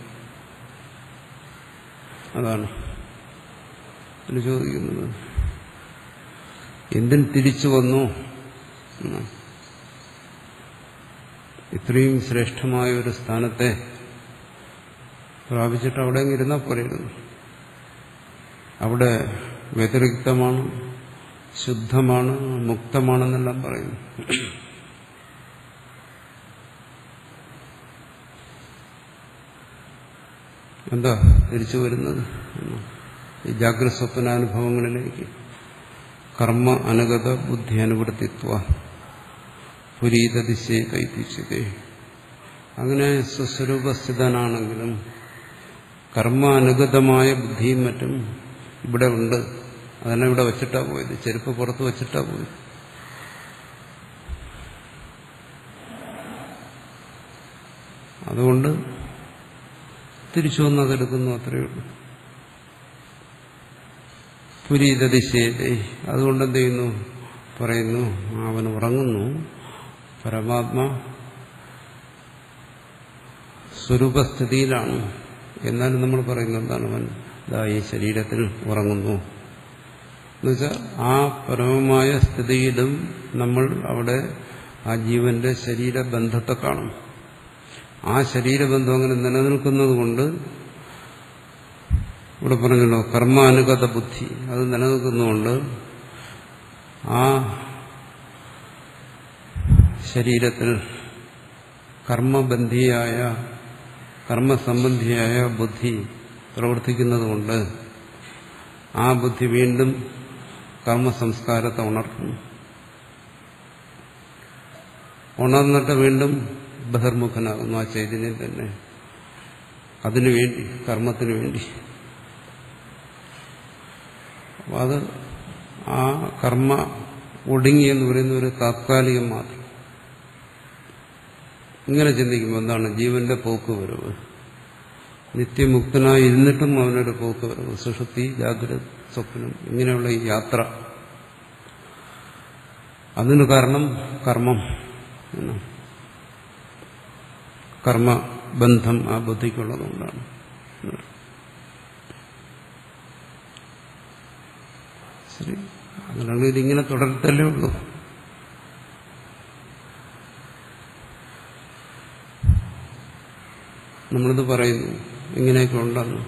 Speaker 1: അതാണ് അതിന് ചോദിക്കുന്നത് എന്തിന് തിരിച്ചു വന്നു എന്നാണ്. ഇത്രയും ശ്രേഷ്ഠമായ ഒരു സ്ഥാനത്തെ പ്രാപിച്ചിട്ട് അവിടെ ഇരുന്നാൽ പോലെയിരുന്നു അവിടെ വ്യതിരിക്തമാണ് ശുദ്ധമാണ് മുക്തമാണെന്നെല്ലാം പറയുന്നു എന്താ തിരിച്ചു വരുന്നത് എന്ന്. ഈ ജാഗ്രത സ്വപ്നാനുഭവങ്ങളിലേക്ക് കർമ്മ അനുഗത ബുദ്ധി അനുവർത്തിത്വ പുരീത ദിശയെ കൈത്തിച്ചതേ അങ്ങനെ സ്വസ്വരൂപസ്ഥിതനാണെങ്കിലും കർമ്മ അനുഗതമായ ബുദ്ധിയും മറ്റും ഇവിടെ ഉണ്ട് അതെല്ലാം ഇവിടെ വച്ചിട്ടാ പോയത് ചെരുപ്പ് പുറത്ത് വച്ചിട്ടാ പോയത് അതുകൊണ്ട് തിരിച്ചു വന്ന് അതെടുക്കുന്നു അത്രയേ ഉള്ളൂ പുരീത ദിശയതേ അതുകൊണ്ട് എന്ത് ചെയ്യുന്നു പറയുന്നു അവൻ ഉറങ്ങുന്നു പരമാത്മ സ്വരൂപസ്ഥിതിയിലാണ് എന്നാലും നമ്മൾ പറയുന്നത് എന്താണ് അവൻ ഇതാ ഈ ശരീരത്തിൽ ഉറങ്ങുന്നു എന്നുവെച്ചാൽ ആ പരമമായ സ്ഥിതിയിലും നമ്മൾ അവിടെ ആ ജീവന്റെ ശരീരബന്ധത്തെ കാണും ആ ശരീരബന്ധം അങ്ങനെ നിലനിൽക്കുന്നത് കൊണ്ട് ഇവിടെ പറഞ്ഞല്ലോ കർമാനുഗത ബുദ്ധി അത് നിലനിൽക്കുന്നതുകൊണ്ട് ആ ശരീരത്തിൽ കർമ്മബന്ധിയായ കർമ്മസംബന്ധിയായ ബുദ്ധി പ്രവർത്തിക്കുന്നതുകൊണ്ട് ആ ബുദ്ധി വീണ്ടും കർമ്മസംസ്കാരത്തെ ഉണർത്തുന്നു ഉണർന്നിട്ട് വീണ്ടും ബഹിർമുഖനാകുന്നു ആ ചൈതന്യം തന്നെ അതിനു വേണ്ടി കർമ്മത്തിനു വേണ്ടി അപ്പൊ അത് ആ കർമ്മ ഒടുങ്ങി എന്ന് പറയുന്ന ഒരു താത്കാലികം മാത്രം ഇങ്ങനെ ചിന്തിക്കുമ്പോൾ എന്താണ് ജീവന്റെ പോക്ക് വരവ് നിത്യമുക്തനായി ഇരുന്നിട്ടും അവനൊരു പോക്ക് വരവ് സുഷുപ്തി ജാഗ്രത സ്വപ്നം ഇങ്ങനെയുള്ള ഈ യാത്ര അതിന് കാരണം കർമ്മം എന്നാണ് കർമ്മബന്ധം ആ ബുദ്ധിക്കുള്ളതുകൊണ്ടാണ് ശരി അങ്ങനെയാണെങ്കിൽ ഇതിങ്ങനെ തുടരത്തല്ലേ ഉള്ളൂ നമ്മളിത് പറയുന്നു ഇങ്ങനെയൊക്കെ ഉണ്ടെന്ന്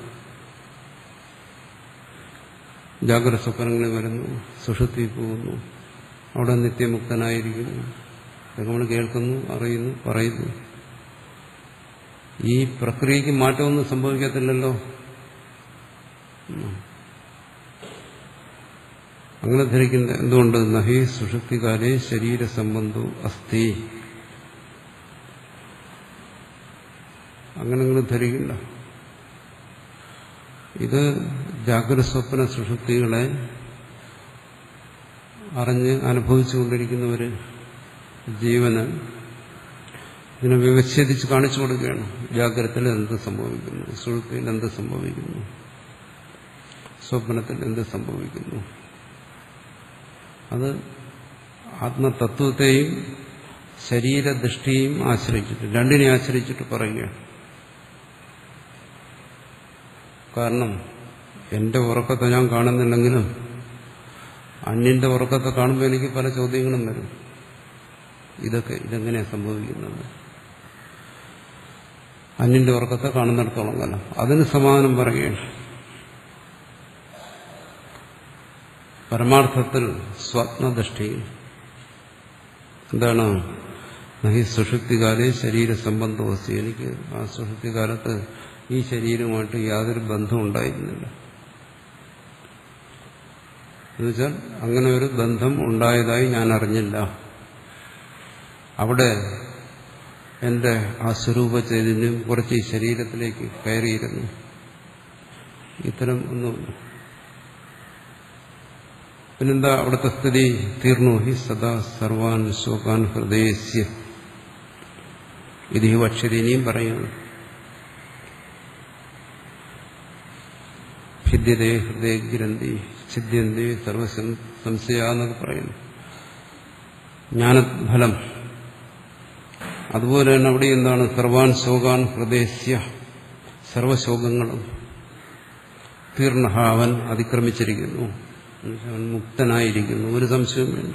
Speaker 1: ജാഗ്രത സ്വപ്നങ്ങളിൽ വരുന്നു സുഷുപ്തി പോകുന്നു അവിടെ നിത്യമുക്തനായിരിക്കുന്നു ഇതൊക്കെ നമ്മൾ കേൾക്കുന്നു അറിയുന്നു പറയുന്നു ഈ പ്രക്രിയക്ക് മാറ്റമൊന്നും സംഭവിക്കത്തില്ലല്ലോ അങ്ങനെ ധരിക്കുന്ന എന്തുകൊണ്ട് നഹി സുഷുപ്തികാലെ ശരീരസംബന്ധു അസ്ഥി അങ്ങനെ നിങ്ങൾ ധരിക്കണ്ട ഇത് ജാഗ്രത സ്വപ്ന സുഷുപ്തികളെ അറിഞ്ഞ് അനുഭവിച്ചുകൊണ്ടിരിക്കുന്നവര് ജീവന് ഇതിനെ വിവച്ഛേദിച്ച് കാണിച്ചു കൊടുക്കുകയാണ് ജാഗ്രതയിൽ എന്ത് സംഭവിക്കുന്നു സുഹൃത്തിൽ എന്ത് സംഭവിക്കുന്നു സ്വപ്നത്തിൽ എന്ത് സംഭവിക്കുന്നു അത് ആത്മതത്വത്തെയും ശരീരദൃഷ്ടിയെയും ആശ്രയിച്ചിട്ട് രണ്ടിനെ ആശ്രയിച്ചിട്ട് പറയുകയാണ് കാരണം എന്റെ ഉറക്കത്തെ ഞാൻ കാണുന്നില്ലെങ്കിലും അന്യന്റെ ഉറക്കത്തെ കാണുമ്പോൾ എനിക്ക് പല ചോദ്യങ്ങളും വരും ഇതൊക്കെ ഇതെങ്ങനെയാണ് സംഭവിക്കുന്നത് അന്യന്റെ ഉറക്കത്തെ കാണുന്നിടത്തോളം കാലം അതിന് സമാധാനം പറയുകയാണ് പരമാർത്ഥത്തിൽ സ്വപ്നദൃഷ്ടിയിൽ എന്താണ് നഹി സുഷുപ്തികാലെ ശരീര സംബന്ധവസ്തു എനിക്ക് ആ സുഷുപ്തികാലത്ത് ഈ ശരീരവുമായിട്ട് യാതൊരു ബന്ധവും ഉണ്ടായിരുന്നില്ല എന്നുവെച്ചാൽ അങ്ങനെ ഒരു ബന്ധം ഉണ്ടായതായി ഞാൻ അറിഞ്ഞില്ല അവിടെ എന്റെ ആ സ്വരൂപ ചൈതന്യം കുറച്ച് ഈ ശരീരത്തിലേക്ക് കയറിയിരുന്നു ഇത്തരം ഒന്നുമില്ല പിന്നെന്താ അവിടുത്തെ സ്ഥിതി തീർന്നു ഹി സദാ സർവാൻ ശോകാൻ ഹൃദയസ്യ ഇത് ഈ അക്ഷരി ഇനിയും പറയുന്നു ഭിദ്യതേ ഹൃദയഗ്രന്ഥി ഛിദ്യന്തി സർവസംശയ എന്നൊക്കെ പറയുന്നു ജ്ഞാനഫലം അതുപോലെ തന്നെ അവിടെ എന്താണ് സർവാൻ ശോകാൻ ഹൃദയസ്യ സർവശോകങ്ങളും തീർണ അവൻ അതിക്രമിച്ചിരിക്കുന്നു അവൻ മുക്തനായിരിക്കുന്നു ഒരു സംശയവും വേണ്ട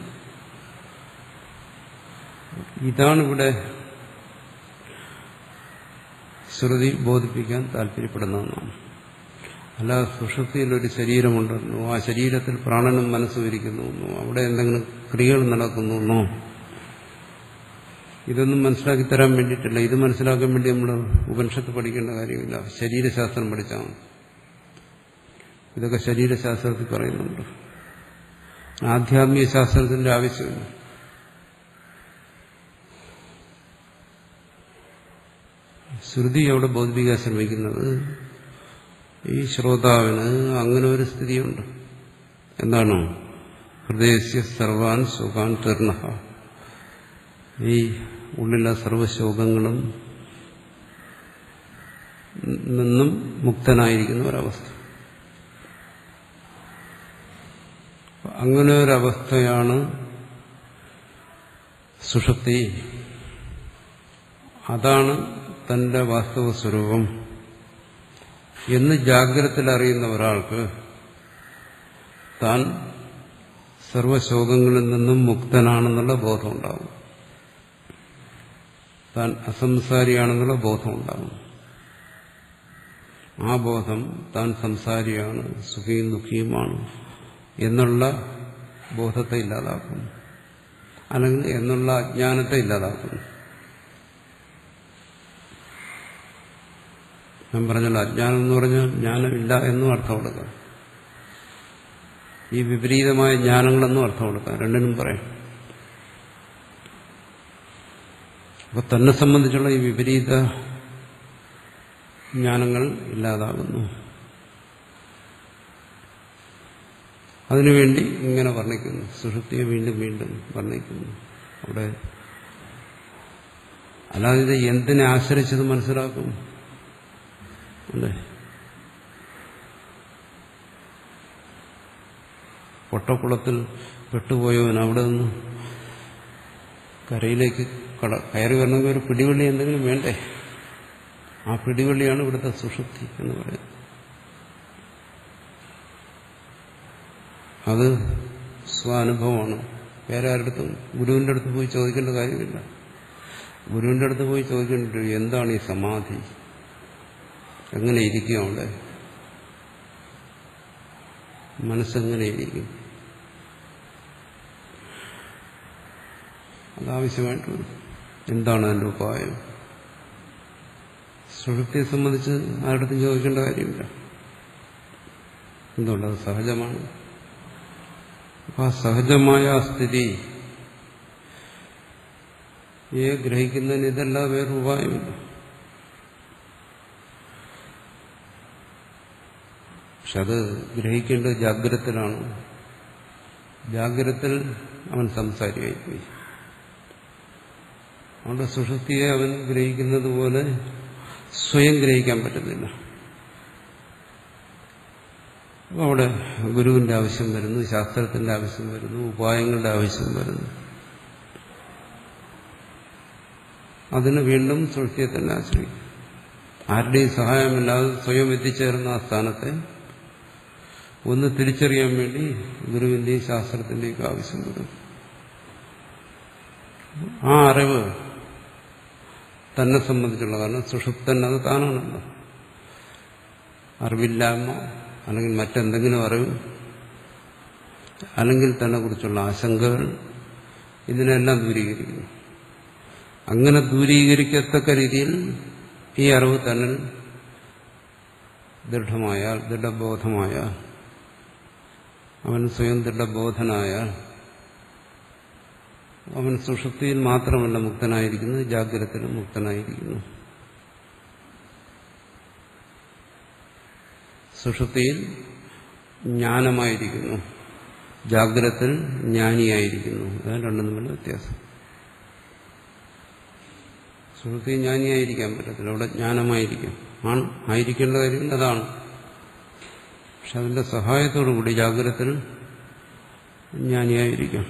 Speaker 1: ഇതാണ് ഇവിടെ ശ്രുതി ബോധിപ്പിക്കാൻ താല്പര്യപ്പെടുന്നതെന്നാണ് അല്ല സുഷുപ്തിയിൽ ഒരു ശരീരമുണ്ടെന്നോ ആ ശരീരത്തിൽ പ്രാണനും മനസ്സും ഇരിക്കുന്നു അവിടെ എന്തെങ്കിലും ക്രിയകൾ നടക്കുന്നു ഇതൊന്നും മനസ്സിലാക്കി തരാൻ വേണ്ടിയിട്ടില്ല ഇത് മനസ്സിലാക്കാൻ വേണ്ടി നമ്മൾ ഉപനിഷത്ത് പഠിക്കേണ്ട കാര്യമില്ല ശരീരശാസ്ത്രം പഠിച്ചാൽ മതി ഇതൊക്കെ ശരീരശാസ്ത്രത്തിൽ പറയുന്നുണ്ട് ആധ്യാത്മിക ശാസ്ത്രത്തിന്റെ ആവശ്യമില്ല ശ്രുതി അവിടെ ബോധിപ്പിക്കാൻ ശ്രമിക്കുന്നത് ഈ ശ്രോതാവിന് അങ്ങനെ ഒരു സ്ഥിതിയുണ്ട് എന്താണ് ഹൃദയസ്യ സർവാൻ സുഖാൻ തീർണ ഈ ഉള്ളിലെ സർവശോകങ്ങളും നിന്നും മുക്തനായിരിക്കുന്ന ഒരവസ്ഥ അങ്ങനെ ഒരവസ്ഥയാണ് സുഷുപ്തി അതാണ് തന്റെ വാസ്തവ സ്വരൂപം എന്ന് ജാഗ്രതത്തിൽ അറിയുന്ന ഒരാൾക്ക് താൻ സർവശോകങ്ങളിൽ നിന്നും മുക്തനാണെന്നുള്ള ബോധം ഉണ്ടാകും താൻ അസംസാരിയാണെന്നുള്ള ബോധം ഉണ്ടാകും ആ ബോധം താൻ സംസാരിയാണ് സുഖിയും ദുഃഖിയുമാണ് എന്നുള്ള ബോധത്തെ ഇല്ലാതാക്കുന്നു അല്ലെങ്കിൽ എന്നുള്ള അജ്ഞാനത്തെ ഇല്ലാതാക്കുന്നു ഞാൻ പറഞ്ഞല്ലോ അജ്ഞാനം എന്ന് പറഞ്ഞാൽ ജ്ഞാനമില്ല എന്നും അർത്ഥം കൊടുക്കാം ഈ വിപരീതമായ ജ്ഞാനങ്ങളെന്നും അർത്ഥം കൊടുക്കാം രണ്ടിനും പറയാം അപ്പൊ തന്നെ സംബന്ധിച്ചുള്ള ഈ വിപരീത ജ്ഞാനങ്ങൾ ഇല്ലാതാകുന്നു അതിനുവേണ്ടി ഇങ്ങനെ വർണ്ണിക്കുന്നു സുഷുപ്തിയെ വീണ്ടും വീണ്ടും വർണ്ണിക്കുന്നു അവിടെ അല്ലാതെ ഇത് എന്തിനെ ആശ്രയിച്ചത് മനസ്സിലാക്കും അല്ലേ പൊട്ടക്കുളത്തിൽ പെട്ടുപോയവൻ അവിടെ നിന്ന് കരയിലേക്ക് കട കയറി വരണമെങ്കിൽ ഒരു പിടിവള്ളി എന്തെങ്കിലും വേണ്ടേ ആ പിടിവള്ളിയാണ് ഇവിടുത്തെ സുഷുപ്തി എന്ന് പറയുന്നത് അത് സ്വാനുഭവമാണ് വേറെ ആരുടെടുത്തും ഗുരുവിന്റെ അടുത്ത് പോയി ചോദിക്കേണ്ട കാര്യമില്ല ഗുരുവിന്റെ അടുത്ത് പോയി ചോദിക്കേണ്ട എന്താണ് ഈ സമാധി എങ്ങനെ ഇരിക്കും അവിടെ മനസ്സെങ്ങനെ ഇരിക്കും അതാവശ്യമായിട്ട് വരും എന്താണ് അതിൻ്റെ ഉപായം സുഷുപ്തിയെ സംബന്ധിച്ച് ആരുടെടുത്തും ചോദിക്കേണ്ട കാര്യമില്ല എന്തുകൊണ്ടത് സഹജമാണ് അപ്പൊ ആ സഹജമായ ആ സ്ഥിതി ഏ ഗ്രഹിക്കുന്നതിന് ഇതല്ലാതെ വേറെ ഉപായമില്ല പക്ഷെ അത് ഗ്രഹിക്കേണ്ടത് ജാഗ്രതത്തിലാണ് ജാഗ്രതത്തിൽ അവൻ സംസാരിയായിപ്പോയി അതുകൊണ്ട് സുഷുപ്തിയെ അവൻ ഗ്രഹിക്കുന്നത് പോലെ സ്വയം ഗ്രഹിക്കാൻ പറ്റുന്നില്ല അവിടെ ഗുരുവിന്റെ ആവശ്യം വരുന്നു ശാസ്ത്രത്തിന്റെ ആവശ്യം വരുന്നു ഉപായങ്ങളുടെ ആവശ്യം വരുന്നു അതിന് വീണ്ടും സുഷുപ്തിയെ തന്നെ ആശ്രയിക്കും ആരുടെയും സഹായമില്ലാതെ സ്വയം എത്തിച്ചേർന്ന ആ സ്ഥാനത്തെ ഒന്ന് തിരിച്ചറിയാൻ വേണ്ടി ഗുരുവിന്റെയും ശാസ്ത്രത്തിന്റെയും ആവശ്യം വരും ആ അറിവ് തന്നെ സംബന്ധിച്ചുള്ള കാരണം സുഷുപ്തൻ അത് താനാണല്ലോ അറിവില്ലായ്മ അല്ലെങ്കിൽ മറ്റെന്തെങ്കിലും അറിവ് അല്ലെങ്കിൽ തന്നെ കുറിച്ചുള്ള ആശങ്കകൾ ഇതിനെല്ലാം ദൂരീകരിക്കുന്നു അങ്ങനെ ദൂരീകരിക്കത്തക്ക രീതിയിൽ ഈ അറിവ് തന്നെ ദൃഢമായാൽ ദൃഢബോധമായാൽ അവൻ സ്വയം ദൃഢബോധനായാൽ അവൻ സുഷുപ്തിയിൽ മാത്രമല്ല മുക്തനായിരിക്കുന്നത് ജാഗ്രതത്തിലും മുക്തനായിരിക്കുന്നു സുഷുപ്തിയിൽ ജ്ഞാനമായിരിക്കുന്നു ജാഗ്രതത്തിൽ ജ്ഞാനിയായിരിക്കുന്നു അതാണ് രണ്ടും തമ്മിലുള്ള വ്യത്യാസം സുഹൃത്തി ജ്ഞാനിയായിരിക്കാൻ പറ്റത്തില്ല അവിടെ ജ്ഞാനമായിരിക്കും ആണ് ആയിരിക്കേണ്ട കാര്യം അതാണ് പക്ഷെ അതിന്റെ സഹായത്തോടു കൂടി ജാഗ്രതത്തിൽ ജ്ഞാനിയായിരിക്കാം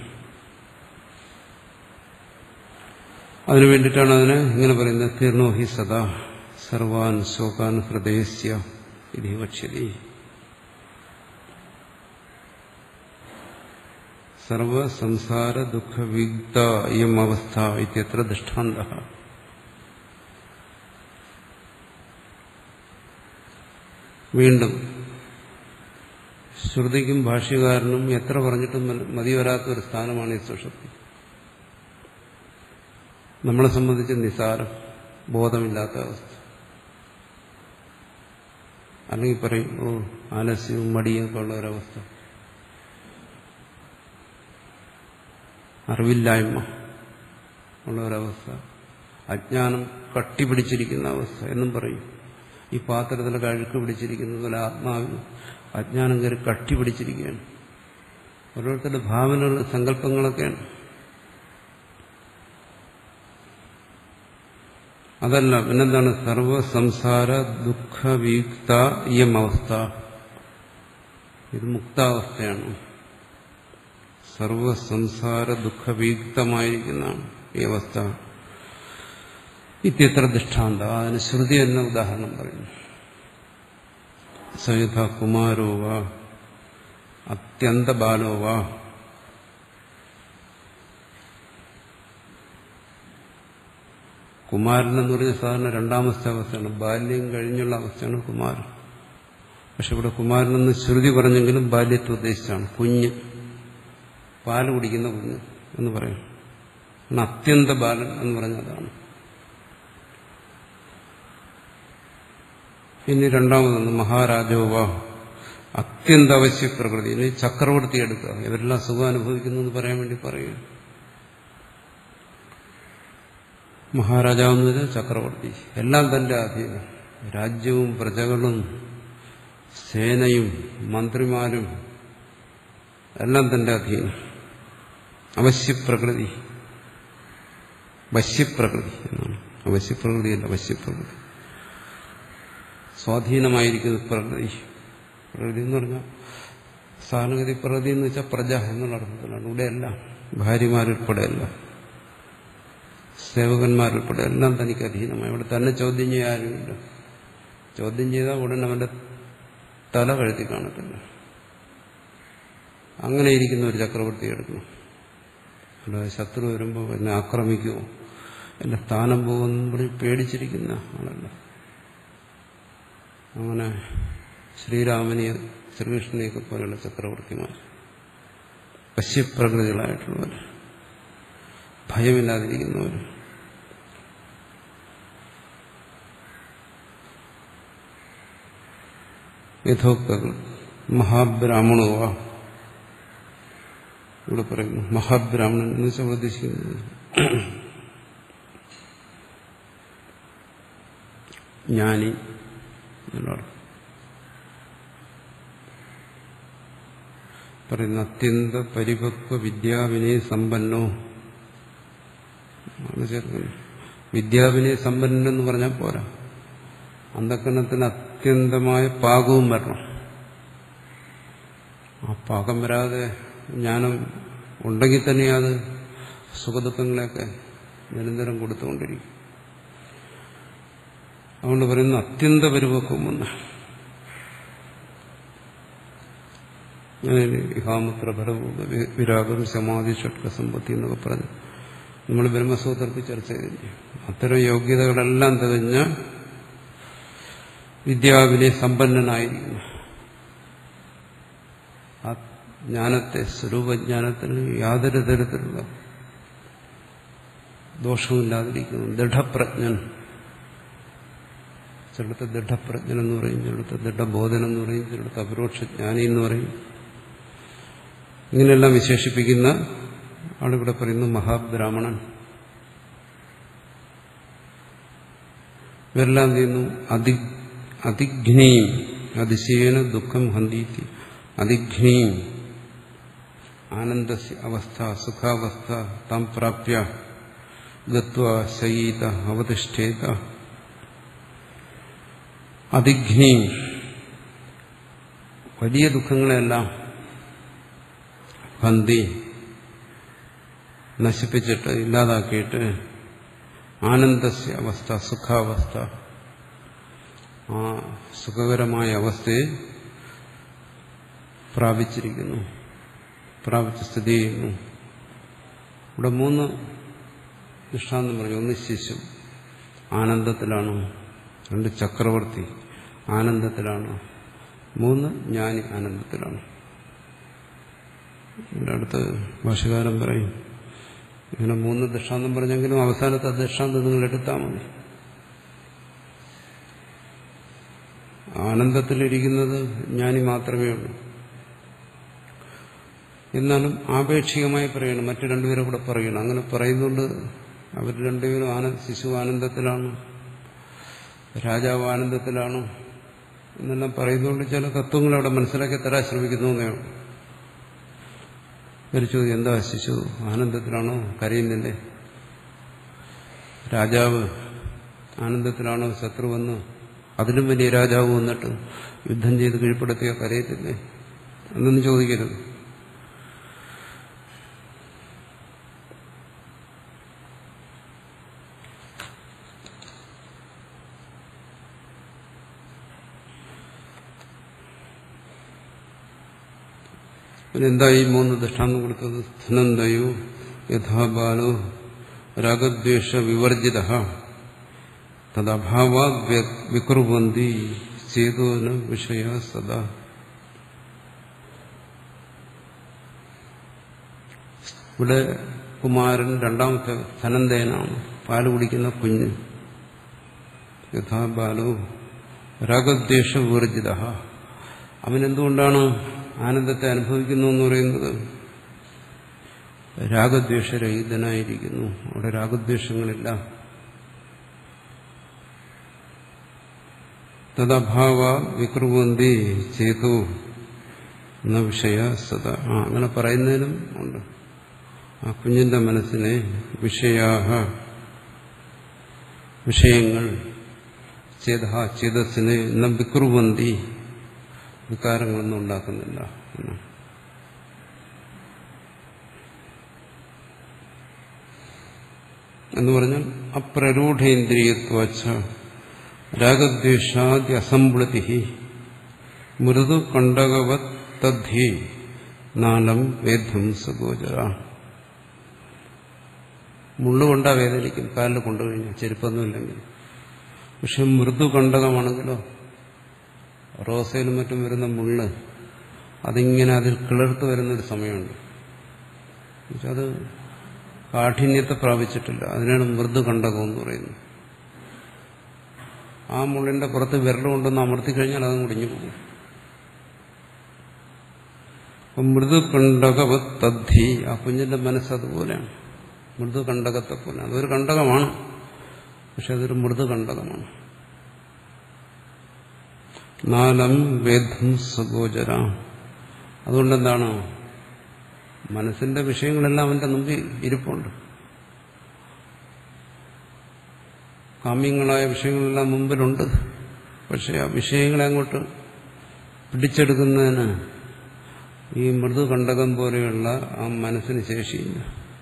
Speaker 1: അതിനു വേണ്ടിയിട്ടാണ് അതിനെ ഇങ്ങനെ പറയുന്നത് തീർണോ ഹി സദാ സർവാൻ ശോകാൻ ഹൃദയസ്യ ഇത് വക്ഷ്യതി സർവസംസാര ദുഃഖവിഗ്ധ ഇയം അവസ്ഥ ഇത്യത്ര ദൃഷ്ടാന്ത വീണ്ടും ശ്രുതിക്കും ഭാഷ്യകാരനും എത്ര പറഞ്ഞിട്ടും മതി വരാത്ത ഒരു സ്ഥാനമാണ് ഈ സുഷുപ്തി നമ്മളെ സംബന്ധിച്ച് നിസാരം ബോധമില്ലാത്ത അവസ്ഥ അല്ലെങ്കിൽ പറയും ഓ ആലസ്യവും മടിയൊക്കെ ഉള്ള ഒരവസ്ഥ അറിവില്ലായ്മ ഉള്ള ഒരവസ്ഥ അജ്ഞാനം കട്ടിപിടിച്ചിരിക്കുന്ന അവസ്ഥ എന്നും പറയും ഈ പാത്രത്തിൽ കഴുക്ക് പിടിച്ചിരിക്കുന്നത് പോലെ ആത്മാവിന് അജ്ഞാനം കയറി കട്ടിപിടിച്ചിരിക്കുകയാണ് ഓരോരുത്തരുടെ ഭാവനകളും സങ്കല്പങ്ങളൊക്കെയാണ് അതല്ല പിന്നെന്താണ് സർവസംസാര ദുഃഖവിയുക്ത ഇയം അവസ്ഥ ഇത് മുക്താവസ്ഥയാണ് സർവസംസാര ദുഃഖവിയുക്തമായിരിക്കുന്നതാണ് ഈ അവസ്ഥ ഇത്യത്ര ദൃഷ്ടാന്ത അതിന് ശ്രുതി എന്ന ഉദാഹരണം പറയുന്നു സയുധ കുമാരോവ അത്യന്ത ബാലോവ കുമാരൻ എന്ന് പറഞ്ഞ സാധാരണ രണ്ടാമത്തെ അവസ്ഥയാണ് ബാല്യം കഴിഞ്ഞുള്ള അവസ്ഥയാണ് കുമാരൻ പക്ഷെ ഇവിടെ കുമാരൻ എന്ന് ശ്രുതി പറഞ്ഞെങ്കിലും ബാല്യത്തെ ഉദ്ദേശിച്ചാണ് കുഞ്ഞ് പാല് കുടിക്കുന്ന കുഞ്ഞ് എന്ന് പറയും അത്യന്ത ബാലൻ എന്ന് പറഞ്ഞതാണ് ഇനി രണ്ടാമതൊന്ന് മഹാരാജോവ അത്യന്ത അവശ്യ പ്രകൃതി ഇനി ചക്രവർത്തി എടുക്കുക ഇവരെല്ലാം സുഖം അനുഭവിക്കുന്നു എന്ന് പറയാൻ വേണ്ടി പറയുക മഹാരാജാവ് എന്ന് വെച്ചാൽ ചക്രവർത്തി എല്ലാം തന്റെ അധീനം രാജ്യവും പ്രജകളും സേനയും മന്ത്രിമാരും എല്ലാം തന്റെ അധീനം അവശ്യപ്രകൃതി വശ്യപ്രകൃതി എന്നാണ് അവശ്യപ്രകൃതിയല്ല വശ്യപ്രകൃതി സ്വാധീനമായിരിക്കുന്ന പ്രകൃതി പ്രകൃതി എന്ന് പറഞ്ഞാൽ സാധാരണഗതി പ്രകൃതി എന്ന് വെച്ചാൽ പ്രജ എന്നുള്ള അർത്ഥത്തിലാണ് ഇവിടെയല്ല ഭാര്യമാരുൾപ്പെടെയല്ല സേവകന്മാരുൾപ്പെടെ എല്ലാം തനിക്ക് അധീനമായി ഇവിടെ തന്നെ ചോദ്യം ചെയ്യാനുമില്ല ചോദ്യം ചെയ്താൽ ഉടൻ അവന്റെ തല കഴുത്തി കാണത്തില്ല അങ്ങനെ ഇരിക്കുന്ന ഒരു ചക്രവർത്തി എടുക്കണം അല്ലാതെ ശത്രു വരുമ്പോൾ എന്നെ ആക്രമിക്കുമോ എന്റെ സ്ഥാനം പോകുമെന്ന് പറഞ്ഞ് പേടിച്ചിരിക്കുന്ന ആളല്ല അങ്ങനെ ശ്രീരാമനെയോ ശ്രീകൃഷ്ണനെയൊക്കെ പോലെയുള്ള ചക്രവർത്തിമാർ പശ്യപ്രകൃതികളായിട്ടുള്ളവർ ഭയമില്ലാതിരിക്കുന്നവർ യഥോക്തകൾ മഹാബ്രാഹ്മണോവ ഇവിടെ പറയുന്നു മഹാബ്രാഹ്മണൻ എന്ന് വെച്ചാൽ ഉദ്ദേശിക്കുന്നത് ജ്ഞാനി എന്നാണ് പറയുന്ന അത്യന്ത പരിപക്വ വിദ്യാവിനയ സമ്പന്നോ ആണ് ചേർക്കുന്നത് വിദ്യാവിനയ സമ്പന്നൻ എന്ന് പറഞ്ഞാൽ പോരാ അന്ധക്കരണത്തിന് അത്യന്തമായ പാകവും വരണം ആ പാകം വരാതെ ജ്ഞാനം ഉണ്ടെങ്കിൽ തന്നെ അത് സുഖദുഃഖങ്ങളെയൊക്കെ നിരന്തരം കൊടുത്തുകൊണ്ടിരിക്കും അതുകൊണ്ട് പറയുന്ന അത്യന്ത പരിപക്വം ഒന്ന് ഇഹാമുത്ര ഭരവും വിരാഗം സമാധി ഷട്ക സമ്പത്തി എന്നൊക്കെ പറഞ്ഞു നമ്മൾ ബ്രഹ്മസൂത്രത്തിൽ ചർച്ച ചെയ്തില്ലേ അത്തരം യോഗ്യതകളെല്ലാം തികഞ്ഞ വിദ്യാവിനെ സമ്പന്നനായിരിക്കുന്നു ആ ജ്ഞാനത്തെ സ്വരൂപജ്ഞാനത്തിന് യാതൊരു തരത്തിലുള്ള ദോഷവുമില്ലാതിരിക്കുന്നു ദൃഢപ്രജ്ഞൻ ചിലടത്ത് ദൃഢപ്രജ്ഞൻ എന്ന് പറയും ചിലടത്ത് ദൃഢബോധനം എന്ന് പറയും ചിലടത്ത് അപരോക്ഷ ജ്ഞാനി എന്ന് പറയും ഇങ്ങനെയെല്ലാം വിശേഷിപ്പിക്കുന്ന ആളിവിടെ പറയുന്നു മഹാബ്രാഹ്മണൻ ഇവരെല്ലാം ചെയ്യുന്നു അതി അതിഘ്നീം അതിശയേന ദുഃഖം ഹന്തീത്തി അതിഘ്നീം ആനന്ദ അവസ്ഥ സുഖാവസ്ഥ താം പ്രാപ്യ ഗത്വ ശയീത അവതിഷ്ഠേത അതിഘ്നീം വലിയ ദുഃഖങ്ങളെല്ലാം ഹന്തി നശിപ്പിച്ചിട്ട് ഇല്ലാതാക്കിയിട്ട് ആനന്ദസ്യ അവസ്ഥ സുഖാവസ്ഥ ആ സുഖകരമായ അവസ്ഥയെ പ്രാപിച്ചിരിക്കുന്നു പ്രാപിച്ച് സ്ഥിതി ചെയ്യുന്നു ഇവിടെ മൂന്ന് ദൃഷ്ടാന്തം പറഞ്ഞു ഒന്ന് ശിശു ആനന്ദത്തിലാണ് രണ്ട് ചക്രവർത്തി ആനന്ദത്തിലാണ് മൂന്ന് ജ്ഞാനി ആനന്ദത്തിലാണ് ഇവിടെ അടുത്ത് ഭാഷകാരൻ പറയും ഇങ്ങനെ മൂന്ന് ദൃഷ്ടാന്തം പറഞ്ഞെങ്കിലും അവസാനത്തെ ദൃഷ്ടാന്തം നിങ്ങൾ എടുത്താൽ മതി ആനന്ദത്തിലിരിക്കുന്നത് ജ്ഞാനി മാത്രമേ ഉള്ളൂ എന്നാലും ആപേക്ഷികമായി പറയണം മറ്റു രണ്ടുപേരും കൂടെ പറയണം അങ്ങനെ പറയുന്നുണ്ട് അവർ രണ്ടുപേരും ആനന്ദ ശിശു ആനന്ദത്തിലാണ് രാജാവ് ആനന്ദത്തിലാണ് എന്നെല്ലാം പറയുന്നതുകൊണ്ട് ചില തത്വങ്ങൾ അവിടെ മനസ്സിലാക്കി തരാൻ ശ്രമിക്കുന്നു എന്നേ ഉള്ളൂ ഒരു ചോദ്യം എന്താ ശിശു ആനന്ദത്തിലാണോ കരയുന്നില്ലേ രാജാവ് ആനന്ദത്തിലാണോ ശത്രു വന്ന് അതിലും വലിയ രാജാവ് വന്നിട്ട് യുദ്ധം ചെയ്ത് കീഴ്പ്പെടുത്തിയ കരയത്തില്ലേ എന്നൊന്നും ചോദിക്കരുത് പിന്നെന്താ ഈ മൂന്ന് ദൃഷ്ടാന്തം കൊടുത്തത് ധനന്തയോ യഥാബാലോ രാഗദ്വേഷ വിവർജിത തദ്ഭാവാ വികുർവന്തി ചേതോന വിഷയ സദാ ഇവിടെ കുമാരൻ രണ്ടാമത്തെ ധനന്തേനാണ് പാല് കുടിക്കുന്ന കുഞ്ഞ് യഥാബാലോ രാഗദ്വേഷ വിവർജിത അവനെന്തുകൊണ്ടാണ് ആനന്ദത്തെ അനുഭവിക്കുന്നു എന്ന് പറയുന്നത് രാഗദ്വേഷരഹിതനായിരിക്കുന്നു അവിടെ രാഗദ്വേഷങ്ങളില്ല തദഭാവ വികൃവന്തി ചേതു എന്ന വിഷയ സദ ആ അങ്ങനെ പറയുന്നതിനും ഉണ്ട് ആ കുഞ്ഞിന്റെ മനസ്സിനെ വിഷയാഹ വിഷയങ്ങൾ ചേത ചേതസ്സിനെ എന്ന വികൃവന്തി വികാരങ്ങളൊന്നും ഉണ്ടാക്കുന്നില്ല എന്നാണ് എന്ന് പറഞ്ഞാൽ അപ്രരൂഢേന്ദ്രിയത്വച്ച രാഗദ്വേഷാദി അസംപ്ലതി മൃദു കണ്ടകവത് തദ്ധി നാലം വേദ്യം സഗോചര മുള്ളുകൊണ്ടാ വേദനിക്കും കാലിൽ കൊണ്ടുകഴിഞ്ഞാൽ ചെരുപ്പൊന്നുമില്ലെങ്കിൽ പക്ഷെ മൃദു കണ്ടകമാണെങ്കിലോ റോസയിലും മറ്റും വരുന്ന മുള്ള് അതിങ്ങനെ അതിൽ കിളർത്ത് വരുന്നൊരു സമയമുണ്ട് അത് കാഠിന്യത്തെ പ്രാപിച്ചിട്ടില്ല അതിനാണ് മൃദു കണ്ടകം എന്ന് പറയുന്നത് ആ മുള്ളിന്റെ പുറത്ത് വിരലുകൊണ്ടൊന്ന് അമർത്തി കഴിഞ്ഞാൽ അത് മുടിഞ്ഞു പോകും അപ്പം മൃദു കണ്ടകവ തദ്ധി ആ കുഞ്ഞിന്റെ മനസ്സ് അതുപോലെയാണ് മൃദു കണ്ടകത്തെ പോലെ അതൊരു കണ്ടകമാണ് പക്ഷെ അതൊരു മൃദു കണ്ടകമാണ് നാലം വേദം സഗോചര അതുകൊണ്ടെന്താണ് മനസ്സിന്റെ വിഷയങ്ങളെല്ലാം അവന്റെ മുമ്പിൽ ഇരിപ്പുണ്ട് കാമ്യങ്ങളായ വിഷയങ്ങളെല്ലാം മുമ്പിലുണ്ട് പക്ഷെ ആ വിഷയങ്ങളെ അങ്ങോട്ട് പിടിച്ചെടുക്കുന്നതിന് ഈ മൃദു കണ്ടകം പോലെയുള്ള ആ മനസ്സിന് ശേഷിയില്ല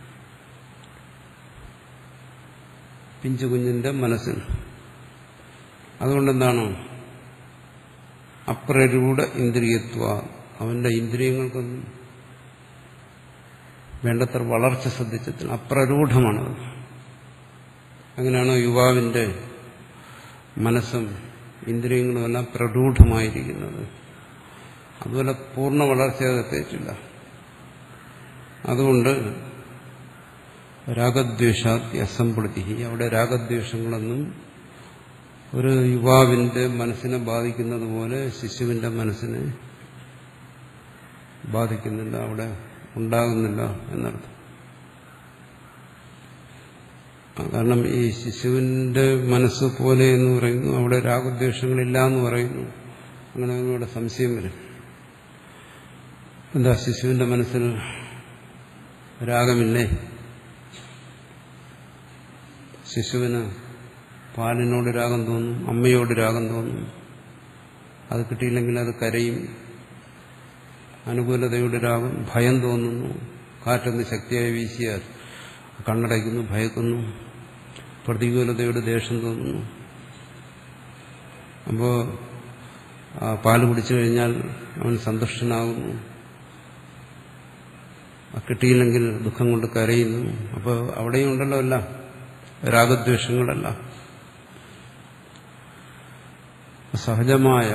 Speaker 1: പിഞ്ചു കുഞ്ഞിന്റെ മനസ്സിന് അതുകൊണ്ടെന്താണ് അപ്രരൂഢ ഇന്ദ്രിയത്വ അവന്റെ ഇന്ദ്രിയങ്ങൾക്കൊന്നും വേണ്ടത്ര വളർച്ച ശ്രദ്ധിച്ചിട്ടില്ല അപ്രരൂഢമാണത് അങ്ങനെയാണ് യുവാവിന്റെ മനസ്സും ഇന്ദ്രിയങ്ങളുമെല്ലാം പ്രരൂഢമായിരിക്കുന്നത് അതുപോലെ പൂർണ്ണ വളർച്ച എത്തിയിട്ടില്ല അതുകൊണ്ട് രാഗദ്വേഷാത്തി അസംപ്രതി അവിടെ രാഗദ്വേഷങ്ങളൊന്നും ഒരു യുവാവിന്റെ മനസ്സിനെ ബാധിക്കുന്നത് പോലെ ശിശുവിന്റെ മനസ്സിനെ ബാധിക്കുന്നില്ല അവിടെ ഉണ്ടാകുന്നില്ല എന്നർത്ഥം കാരണം ഈ ശിശുവിന്റെ മനസ്സ് പോലെ എന്ന് പറയുന്നു അവിടെ രാഗദ്വേഷങ്ങളില്ല എന്ന് പറയുന്നു അങ്ങനെ ഇവിടെ സംശയം വരും എന്താ ശിശുവിന്റെ മനസ്സിൽ രാഗമില്ലേ ശിശുവിന് പാലിനോട് രാഗം തോന്നും അമ്മയോട് രാഗം തോന്നും അത് കിട്ടിയില്ലെങ്കിൽ അത് കരയും അനുകൂലതയുടെ രാഗം ഭയം തോന്നുന്നു കാറ്റൊന്ന് ശക്തിയായി വീശിയാൽ കണ്ണടയ്ക്കുന്നു ഭയക്കുന്നു പ്രതികൂലതയുടെ ദേഷ്യം തോന്നുന്നു അപ്പോൾ പാല് കുടിച്ചു കഴിഞ്ഞാൽ അവൻ സന്തുഷ്ടനാകുന്നു കിട്ടിയില്ലെങ്കിൽ ദുഃഖം കൊണ്ട് കരയുന്നു അപ്പോൾ അവിടെയും ഉണ്ടല്ലോ അല്ല രാഗദ്വേഷങ്ങളല്ല സഹജമായ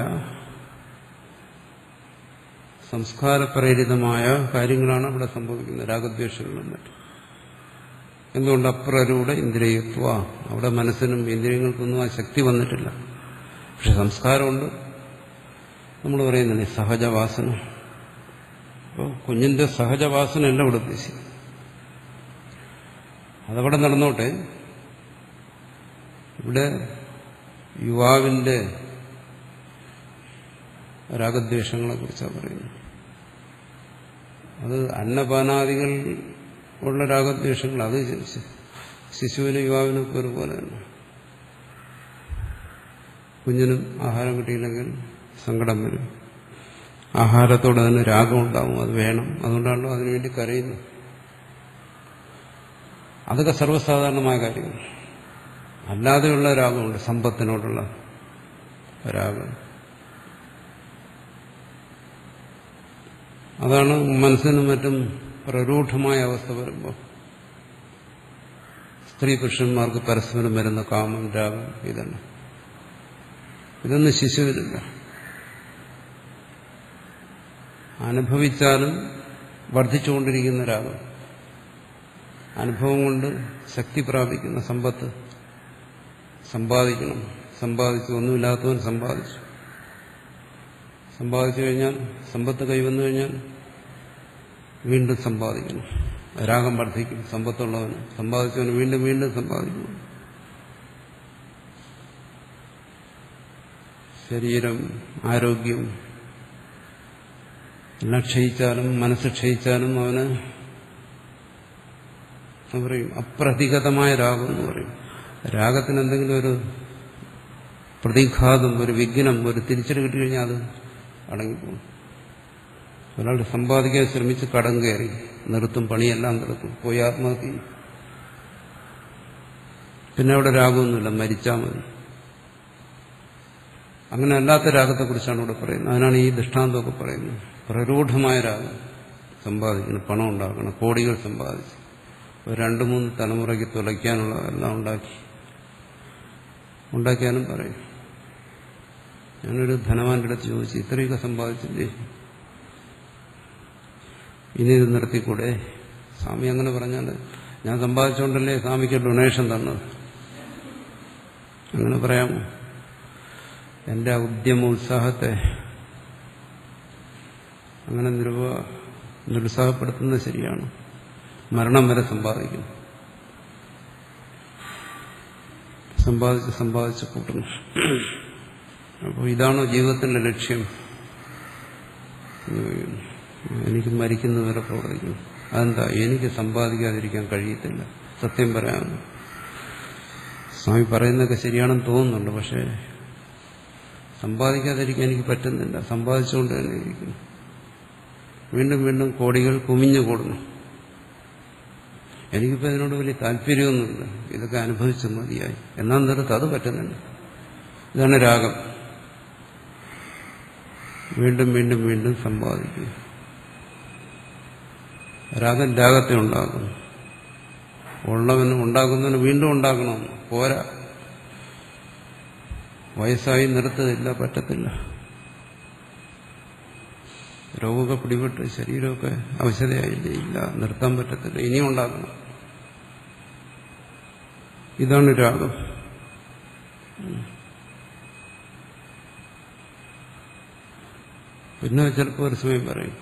Speaker 1: സംസ്കാരപ്രേരിതമായ കാര്യങ്ങളാണ് അവിടെ സംഭവിക്കുന്നത് രാഗദ്വേഷങ്ങളും മറ്റും എന്തുകൊണ്ട് അപ്രരൂഢ ഇന്ദ്രിയത്വ അവിടെ മനസ്സിനും ഇന്ദ്രിയങ്ങൾക്കൊന്നും ആ ശക്തി വന്നിട്ടില്ല പക്ഷെ സംസ്കാരമുണ്ട് നമ്മൾ പറയുന്നില്ലേ സഹജവാസന അപ്പോൾ കുഞ്ഞിന്റെ സഹജവാസനയല്ല ഇവിടെ ഉദ്ദേശിക്കുന്നത് അതവിടെ നടന്നോട്ടെ ഇവിടെ യുവാവിന്റെ രാഗദ്വേഷങ്ങളെ കുറിച്ചാണ് പറയുന്നത് അത് അന്നപാനാദികൾ ഉള്ള രാഗദ്വേഷങ്ങൾ അത് ശിശുവിനും യുവാവിനും ഒക്കെ ഒരുപോലെ തന്നെ കുഞ്ഞിനും ആഹാരം കിട്ടിയില്ലെങ്കിൽ സങ്കടം വരും ആഹാരത്തോട് തന്നെ രാഗമുണ്ടാവും അത് വേണം അതുകൊണ്ടാണല്ലോ അതിനുവേണ്ടി കരയുന്നത് അതൊക്കെ സർവ്വസാധാരണമായ കാര്യങ്ങൾ അല്ലാതെയുള്ള രാഗമുണ്ട് സമ്പത്തിനോടുള്ള രാഗം അതാണ് മനസ്സിനും മറ്റും പ്രരൂഢമായ അവസ്ഥ വരുമ്പോൾ സ്ത്രീ പുരുഷന്മാർക്ക് പരസ്പരം വരുന്ന കാമം രാഗം ഇതല്ല ഇതൊന്നും ശിശുവിനില്ല അനുഭവിച്ചാലും വർദ്ധിച്ചുകൊണ്ടിരിക്കുന്ന രാഗം അനുഭവം കൊണ്ട് ശക്തി പ്രാപിക്കുന്ന സമ്പത്ത് സമ്പാദിക്കണം സമ്പാദിച്ചു ഒന്നുമില്ലാത്തവൻ സമ്പാദിച്ചു സമ്പാദിച്ചു കഴിഞ്ഞാൽ സമ്പത്ത് കൈവന്നു കഴിഞ്ഞാൽ വീണ്ടും സമ്പാദിക്കണം രാഗം വർദ്ധിക്കും സമ്പത്തുള്ളവന് സമ്പാദിച്ചവന് വീണ്ടും വീണ്ടും സമ്പാദിക്കണം ശരീരം ആരോഗ്യം എല്ലാം ക്ഷയിച്ചാലും മനസ്സ് ക്ഷയിച്ചാലും അവന് പറയും അപ്രതിഗതമായ രാഗം എന്ന് പറയും രാഗത്തിന് എന്തെങ്കിലും ഒരു പ്രതിഘാതം ഒരു വിഘ്നം ഒരു തിരിച്ചടി കിട്ടിക്കഴിഞ്ഞാൽ അത് അടങ്ങിപ്പോകും ഒരാൾ സമ്പാദിക്കാൻ ശ്രമിച്ച് കടം കയറി നിർത്തും പണിയെല്ലാം നിർത്തും പോയി ആത്മഹത്യ ചെയ്യും. പിന്നെ അവിടെ രാഗമൊന്നുമില്ല മരിച്ചാൽ മതി അങ്ങനെ അല്ലാത്ത രാഗത്തെക്കുറിച്ചാണ് ഇവിടെ പറയുന്നത് അതിനാണ് ഈ ദൃഷ്ടാന്തമൊക്കെ പറയുന്നത് പ്രരൂഢമായ രാഗം സമ്പാദിക്കണം പണം ഉണ്ടാക്കണം കോടികൾ സമ്പാദിച്ചു ഒരു രണ്ട് മൂന്ന് തലമുറയ്ക്ക് തുലയ്ക്കാനുള്ള എല്ലാം ഉണ്ടാക്കി ഉണ്ടാക്കിയാലും പറയും ഞാനൊരു ധനവാന്റെ അടുത്ത് ചോദിച്ചു ഇത്രയൊക്കെ സമ്പാദിച്ചില്ലേ ഇനി ഇത് നിർത്തിക്കൂടെ സ്വാമി അങ്ങനെ പറഞ്ഞാൽ ഞാൻ സമ്പാദിച്ചുകൊണ്ടല്ലേ സ്വാമിക്ക് ഡൊണേഷൻ തന്നത് അങ്ങനെ പറയാമോ എന്റെ ഉദ്യമ ഉത്സാഹത്തെ അങ്ങനെ നിരുപ നിരുത്സാഹപ്പെടുത്തുന്നത് ശരിയാണ് മരണം വരെ സമ്പാദിക്കും സമ്പാദിച്ച് സമ്പാദിച്ച് കൂട്ടുന്നു അപ്പോൾ ഇതാണോ ജീവിതത്തിന്റെ ലക്ഷ്യം എനിക്ക് മരിക്കുന്നവരെ പ്രവർത്തിക്കുന്നു അതെന്താ എനിക്ക് സമ്പാദിക്കാതിരിക്കാൻ കഴിയത്തില്ല സത്യം പറയാമെന്ന് സ്വാമി പറയുന്നതൊക്കെ ശരിയാണെന്ന് തോന്നുന്നുണ്ട് പക്ഷേ സമ്പാദിക്കാതിരിക്കാൻ എനിക്ക് പറ്റുന്നില്ല സമ്പാദിച്ചുകൊണ്ട് തന്നെ ഇരിക്കുന്നു വീണ്ടും വീണ്ടും കോടികൾ കുമിഞ്ഞു കൂടുന്നു എനിക്കിപ്പോൾ ഇതിനോട് വലിയ താല്പര്യമൊന്നുമില്ല ഇതൊക്കെ അനുഭവിച്ച മതിയായി എന്നാൽ നിർത്ത് അത് പറ്റുന്നില്ല ഇതാണ് രാഗം വീണ്ടും വീണ്ടും വീണ്ടും സമ്പാദിക്കുക രാഗം രാഗത്തെ ഉണ്ടാക്കുന്നു ഉള്ളവന് ഉണ്ടാക്കുന്നവന് വീണ്ടും ഉണ്ടാക്കണമെന്ന് പോരാ വയസ്സായി നിർത്തതില്ല പറ്റത്തില്ല രോഗമൊക്കെ പിടിപെട്ട് ശരീരമൊക്കെ അവശതയായില്ലേ ഇല്ല നിർത്താൻ പറ്റത്തില്ല ഇനിയും ഉണ്ടാക്കണം ഇതാണ് രാഗം പിന്നെ ചിലപ്പോൾ ഒരു സമയം പറയും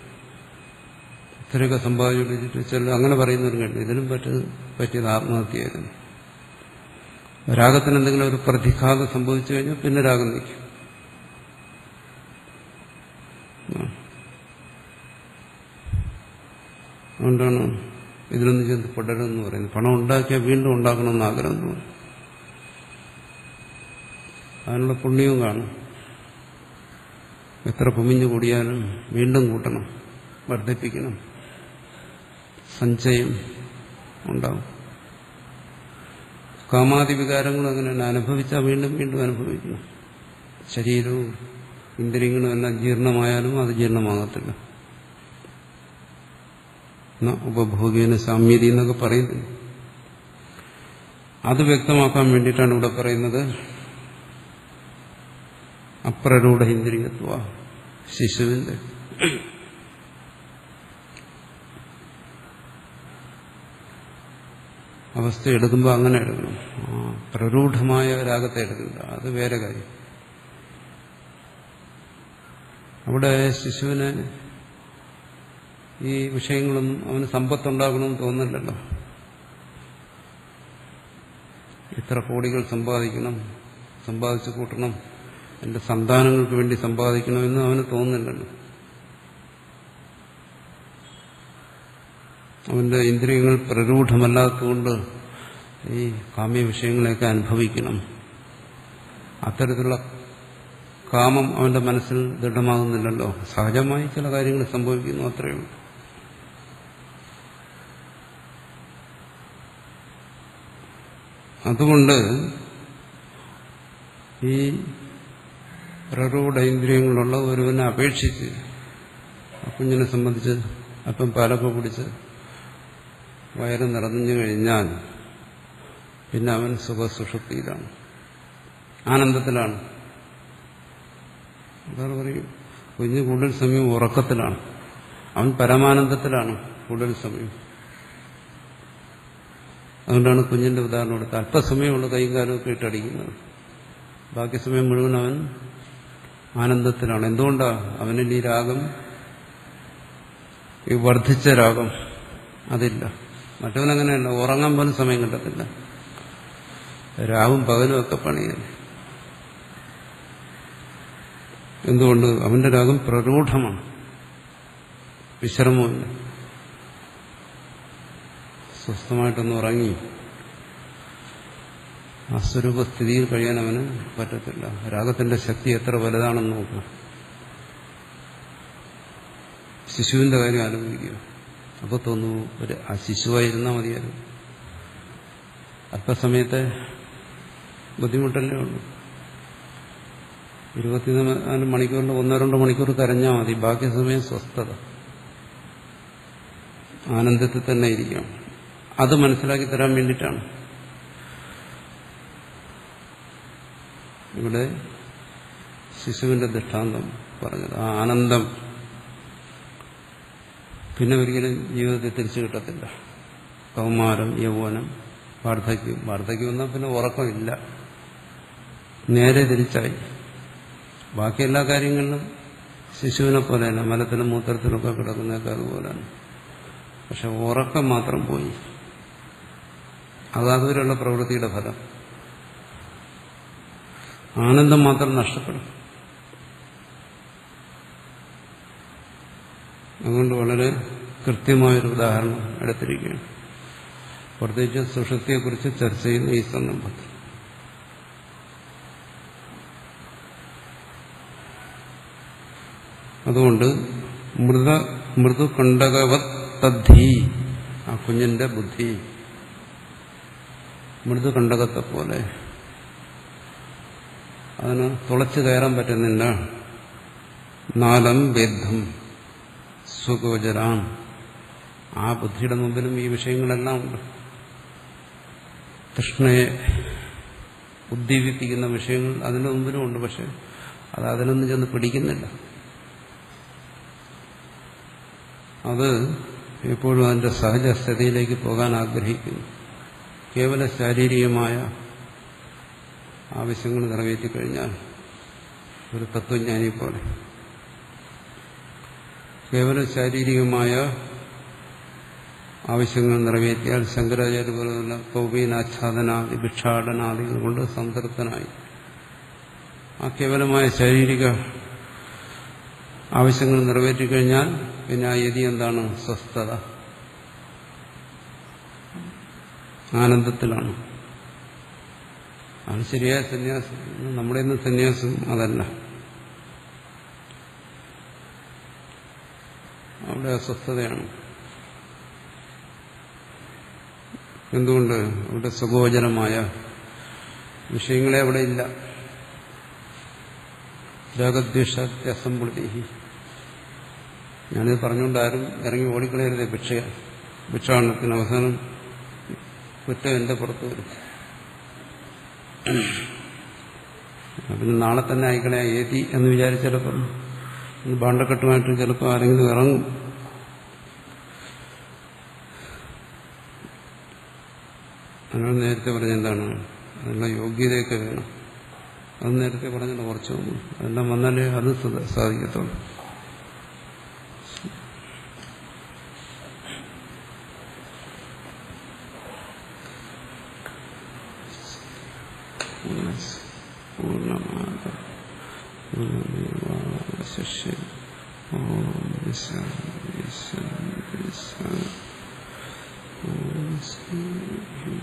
Speaker 1: ഇത്രയൊക്കെ സമ്പാദിച്ചു ചില അങ്ങനെ പറയുന്നവരും കണ്ടു ഇതിനും പറ്റത് പറ്റിയത് ആത്മഹത്യയായിരുന്നു രാഗത്തിന് എന്തെങ്കിലും ഒരു പ്രതിഘാതം സംഭവിച്ചു കഴിഞ്ഞാൽ പിന്നെ രാഗം നിൽക്കും അതുകൊണ്ടാണ് ഇതിലൊന്നും ചെന്ന് പെടരുതെന്ന് പറയുന്നത് പണം ഉണ്ടാക്കിയാൽ വീണ്ടും ഉണ്ടാക്കണമെന്ന് ആഗ്രഹം തോന്നും അതിനുള്ള പുണ്യവും കാണും എത്ര കുമിഞ്ഞു കൂടിയാലും വീണ്ടും കൂട്ടണം വർദ്ധിപ്പിക്കണം സഞ്ചയം ഉണ്ടാവും കാമാതി വികാരങ്ങളും അങ്ങനെ അനുഭവിച്ചാൽ വീണ്ടും വീണ്ടും അനുഭവിക്കണം ശരീരവും ഇന്ദ്രിയങ്ങളും എല്ലാം ജീർണമായാലും അത് ജീർണമാകത്തില്ല ഉപഭോഗീന സാമ്യതി എന്നൊക്കെ പറയുന്നു അത് വ്യക്തമാക്കാൻ വേണ്ടിയിട്ടാണ് ഇവിടെ പറയുന്നത് അപ്രരൂഢ ഇന്ദ്രിയത്വ ശിശുവിന്റെ അവസ്ഥ എടുക്കുമ്പോൾ അങ്ങനെ എടുക്കണം പ്രരൂഢമായ രാഗത്തെ എടുക്കില്ല അത് വേറെ കാര്യം അവിടെ ശിശുവിന് ഈ വിഷയങ്ങളൊന്നും അവന് സമ്പത്തുണ്ടാകണമെന്ന് തോന്നില്ലല്ലോ ഇത്ര കോടികൾ സമ്പാദിക്കണം സമ്പാദിച്ചു കൂട്ടണം എന്റെ സന്താനങ്ങൾക്ക് വേണ്ടി സമ്പാദിക്കണമെന്ന് അവന് തോന്നുന്നില്ലല്ലോ അവന്റെ ഇന്ദ്രിയങ്ങൾ പ്രരൂഢമല്ലാത്തതുകൊണ്ട് ഈ കാമ്യ വിഷയങ്ങളെയൊക്കെ അനുഭവിക്കണം അത്തരത്തിലുള്ള കാമം അവന്റെ മനസ്സിൽ ദൃഢമാകുന്നില്ലല്ലോ സഹജമായി ചില കാര്യങ്ങൾ സംഭവിക്കുന്നു അത്രയേ ഉള്ളൂ അതുകൊണ്ട് ഈ പ്രരൂഢ ഇന്ദ്രിയങ്ങളുള്ള ഒരുവനെ അപേക്ഷിച്ച് ആ കുഞ്ഞിനെ സംബന്ധിച്ച് അപ്പം പാലൊക്കെ കുടിച്ച് വയറ് നിറഞ്ഞു കഴിഞ്ഞാൽ പിന്നെ അവൻ സുഖസുഷുപ്തിയിലാണ് ആനന്ദത്തിലാണ് വേറെ പറയും കുഞ്ഞ് കൂടുതൽ സമയം ഉറക്കത്തിലാണ് അവൻ പരമാനന്ദത്തിലാണ് കൂടുതൽ സമയം അതുകൊണ്ടാണ് കുഞ്ഞിന്റെ ഉദാഹരണം എടുത്ത് അല്പസമയമുള്ള കൈയും കാലമൊക്കെ ഇട്ടടിക്കുന്നത് ബാക്കി സമയം മുഴുവൻ അവൻ ആനന്ദത്തിലാണ് എന്തുകൊണ്ടാ അവനിൽ ഈ രാഗം ഈ വർദ്ധിച്ച രാഗം അതില്ല മറ്റവനങ്ങനെയല്ല ഉറങ്ങാൻ പോലും സമയം കിട്ടത്തില്ല രാവും പകലും ഒക്കെ പണിയല്ലേ എന്തുകൊണ്ട് അവന്റെ രാഗം പ്രരൂഢമാണ് വിശ്രമമില്ല സ്വസ്ഥമായിട്ടൊന്ന് ഉറങ്ങി ആ സ്വരൂപസ്ഥിതിയിൽ കഴിയാൻ അവന് പറ്റത്തില്ല രാഗത്തിന്റെ ശക്തി എത്ര വലുതാണെന്ന് നോക്കുക ശിശുവിന്റെ കാര്യം ആലോചിക്കുക അപ്പോൾ തോന്നുന്നു ഒരു ആ ശിശുവായിരുന്നാൽ മതിയായിരുന്നു അല്പസമയത്തെ ബുദ്ധിമുട്ടല്ലേ ഉള്ളൂ ഇരുപത്തിനാല് മണിക്കൂറിൽ ഒന്നോ രണ്ടോ മണിക്കൂർ കരഞ്ഞാൽ മതി ബാക്കി സമയം സ്വസ്ഥത ആനന്ദത്തിൽ തന്നെ ഇരിക്കാം അത് മനസ്സിലാക്കി തരാൻ വേണ്ടിയിട്ടാണ് ഇവിടെ ശിശുവിന്റെ ദൃഷ്ടാന്തം പറഞ്ഞത് ആ ആനന്ദം പിന്നെ ഒരിക്കലും ജീവിതത്തിൽ തിരിച്ചു കിട്ടത്തില്ല കൗമാരം യൗവനം വാർദ്ധക്യം വാർദ്ധക്യം വന്നാൽ പിന്നെ ഉറക്കമില്ല നേരെ തിരിച്ചായി ബാക്കി എല്ലാ കാര്യങ്ങളിലും ശിശുവിനെ പോലെയല്ല മലത്തിലും മൂത്രത്തിലൊക്കെ കിടക്കുന്നതൊക്കെ അതുപോലെയാണ് പക്ഷെ ഉറക്കം മാത്രം പോയി അതാതുവരെയുള്ള പ്രവൃത്തിയുടെ ഫലം ആനന്ദം മാത്രം നഷ്ടപ്പെടും അതുകൊണ്ട് വളരെ കൃത്യമായൊരു ഉദാഹരണം എടുത്തിരിക്കുകയാണ് പ്രത്യേകിച്ച് സുഷൃത്തിയെക്കുറിച്ച് ചർച്ച ചെയ്യുന്ന ഈ സന്ദർഭത്തിൽ അതുകൊണ്ട് മൃത മൃദു കണ്ടകവത് തദ്ധി ആ കുഞ്ഞിന്റെ ബുദ്ധി മൃദു കണ്ടകത്തെ പോലെ അതിന് തുളച്ചു കയറാൻ പറ്റുന്നില്ല നാലം ബേദ്ധം സുഗോചരാം ആ ബുദ്ധിയുടെ മുമ്പിലും ഈ വിഷയങ്ങളെല്ലാം ഉണ്ട് തൃഷ്ണയെ ഉദ്ദീപിപ്പിക്കുന്ന വിഷയങ്ങൾ അതിന്റെ മുമ്പിലും ഉണ്ട് പക്ഷെ അത് അതിനൊന്നും ചെന്ന് പിടിക്കുന്നില്ല അത് എപ്പോഴും അതിന്റെ സഹജസ്ഥിതിയിലേക്ക് പോകാൻ ആഗ്രഹിക്കുന്നു കേവല ശാരീരികമായ ആവശ്യങ്ങൾ നിറവേറ്റിക്കഴിഞ്ഞാൽ ഒരു തത്വജ്ഞാനി പോലെ കേവല ശാരീരികമായ ആവശ്യങ്ങൾ നിറവേറ്റിയാൽ ശങ്കരാചാര്യ പോലുള്ള കൗപീനാച്ഛാദനാദി ഭിക്ഷാടനാദികൾ കൊണ്ട് സംതൃപ്തനായി ആ കേവലമായ ശാരീരിക ആവശ്യങ്ങൾ നിറവേറ്റിക്കഴിഞ്ഞാൽ പിന്നെ ആ യതി എന്താണ് സ്വസ്ഥത ആനന്ദത്തിലാണ് ആണ് ശരിയായ സന്യാസം നമ്മുടെ ഇന്ന് സന്യാസം അതല്ല അവിടെ അസ്വസ്ഥതയാണ് എന്തുകൊണ്ട് അവിടെ സുഗോചരമായ വിഷയങ്ങളെ അവിടെ ഇല്ല രാഗദ്വേഷാസംപൃതി ഞാനിത് പറഞ്ഞുകൊണ്ടാരും ഇറങ്ങി ഓടിക്കളയരുതേ ഭിക്ഷ ഭിക്ഷാടനത്തിന് അവസാനം കുറ്റം എന്റെ പുറത്ത് വരും പിന്നെ നാളെ തന്നെ അയക്കളെ ഏതി എന്ന് വിചാരിച്ചിടപ്പം ബാണ്ടക്കെട്ടുമായിട്ട് ചിലപ്പോൾ ആരെങ്കിലും ഇറങ്ങും അങ്ങനെ നേരത്തെ പറഞ്ഞ എന്താണ് അതിനുള്ള യോഗ്യതയൊക്കെ വേണം അത് നേരത്തെ പറഞ്ഞല്ലോ കുറച്ച് മുമ്പ് അതെല്ലാം വന്നാലേ അത് സാധിക്കത്തുള്ളൂ പൂർണ്ണമാത ശിഷ്യ ഓം ശാന്തി ശാന്തി ശാന്തി ഓം ശാന്തി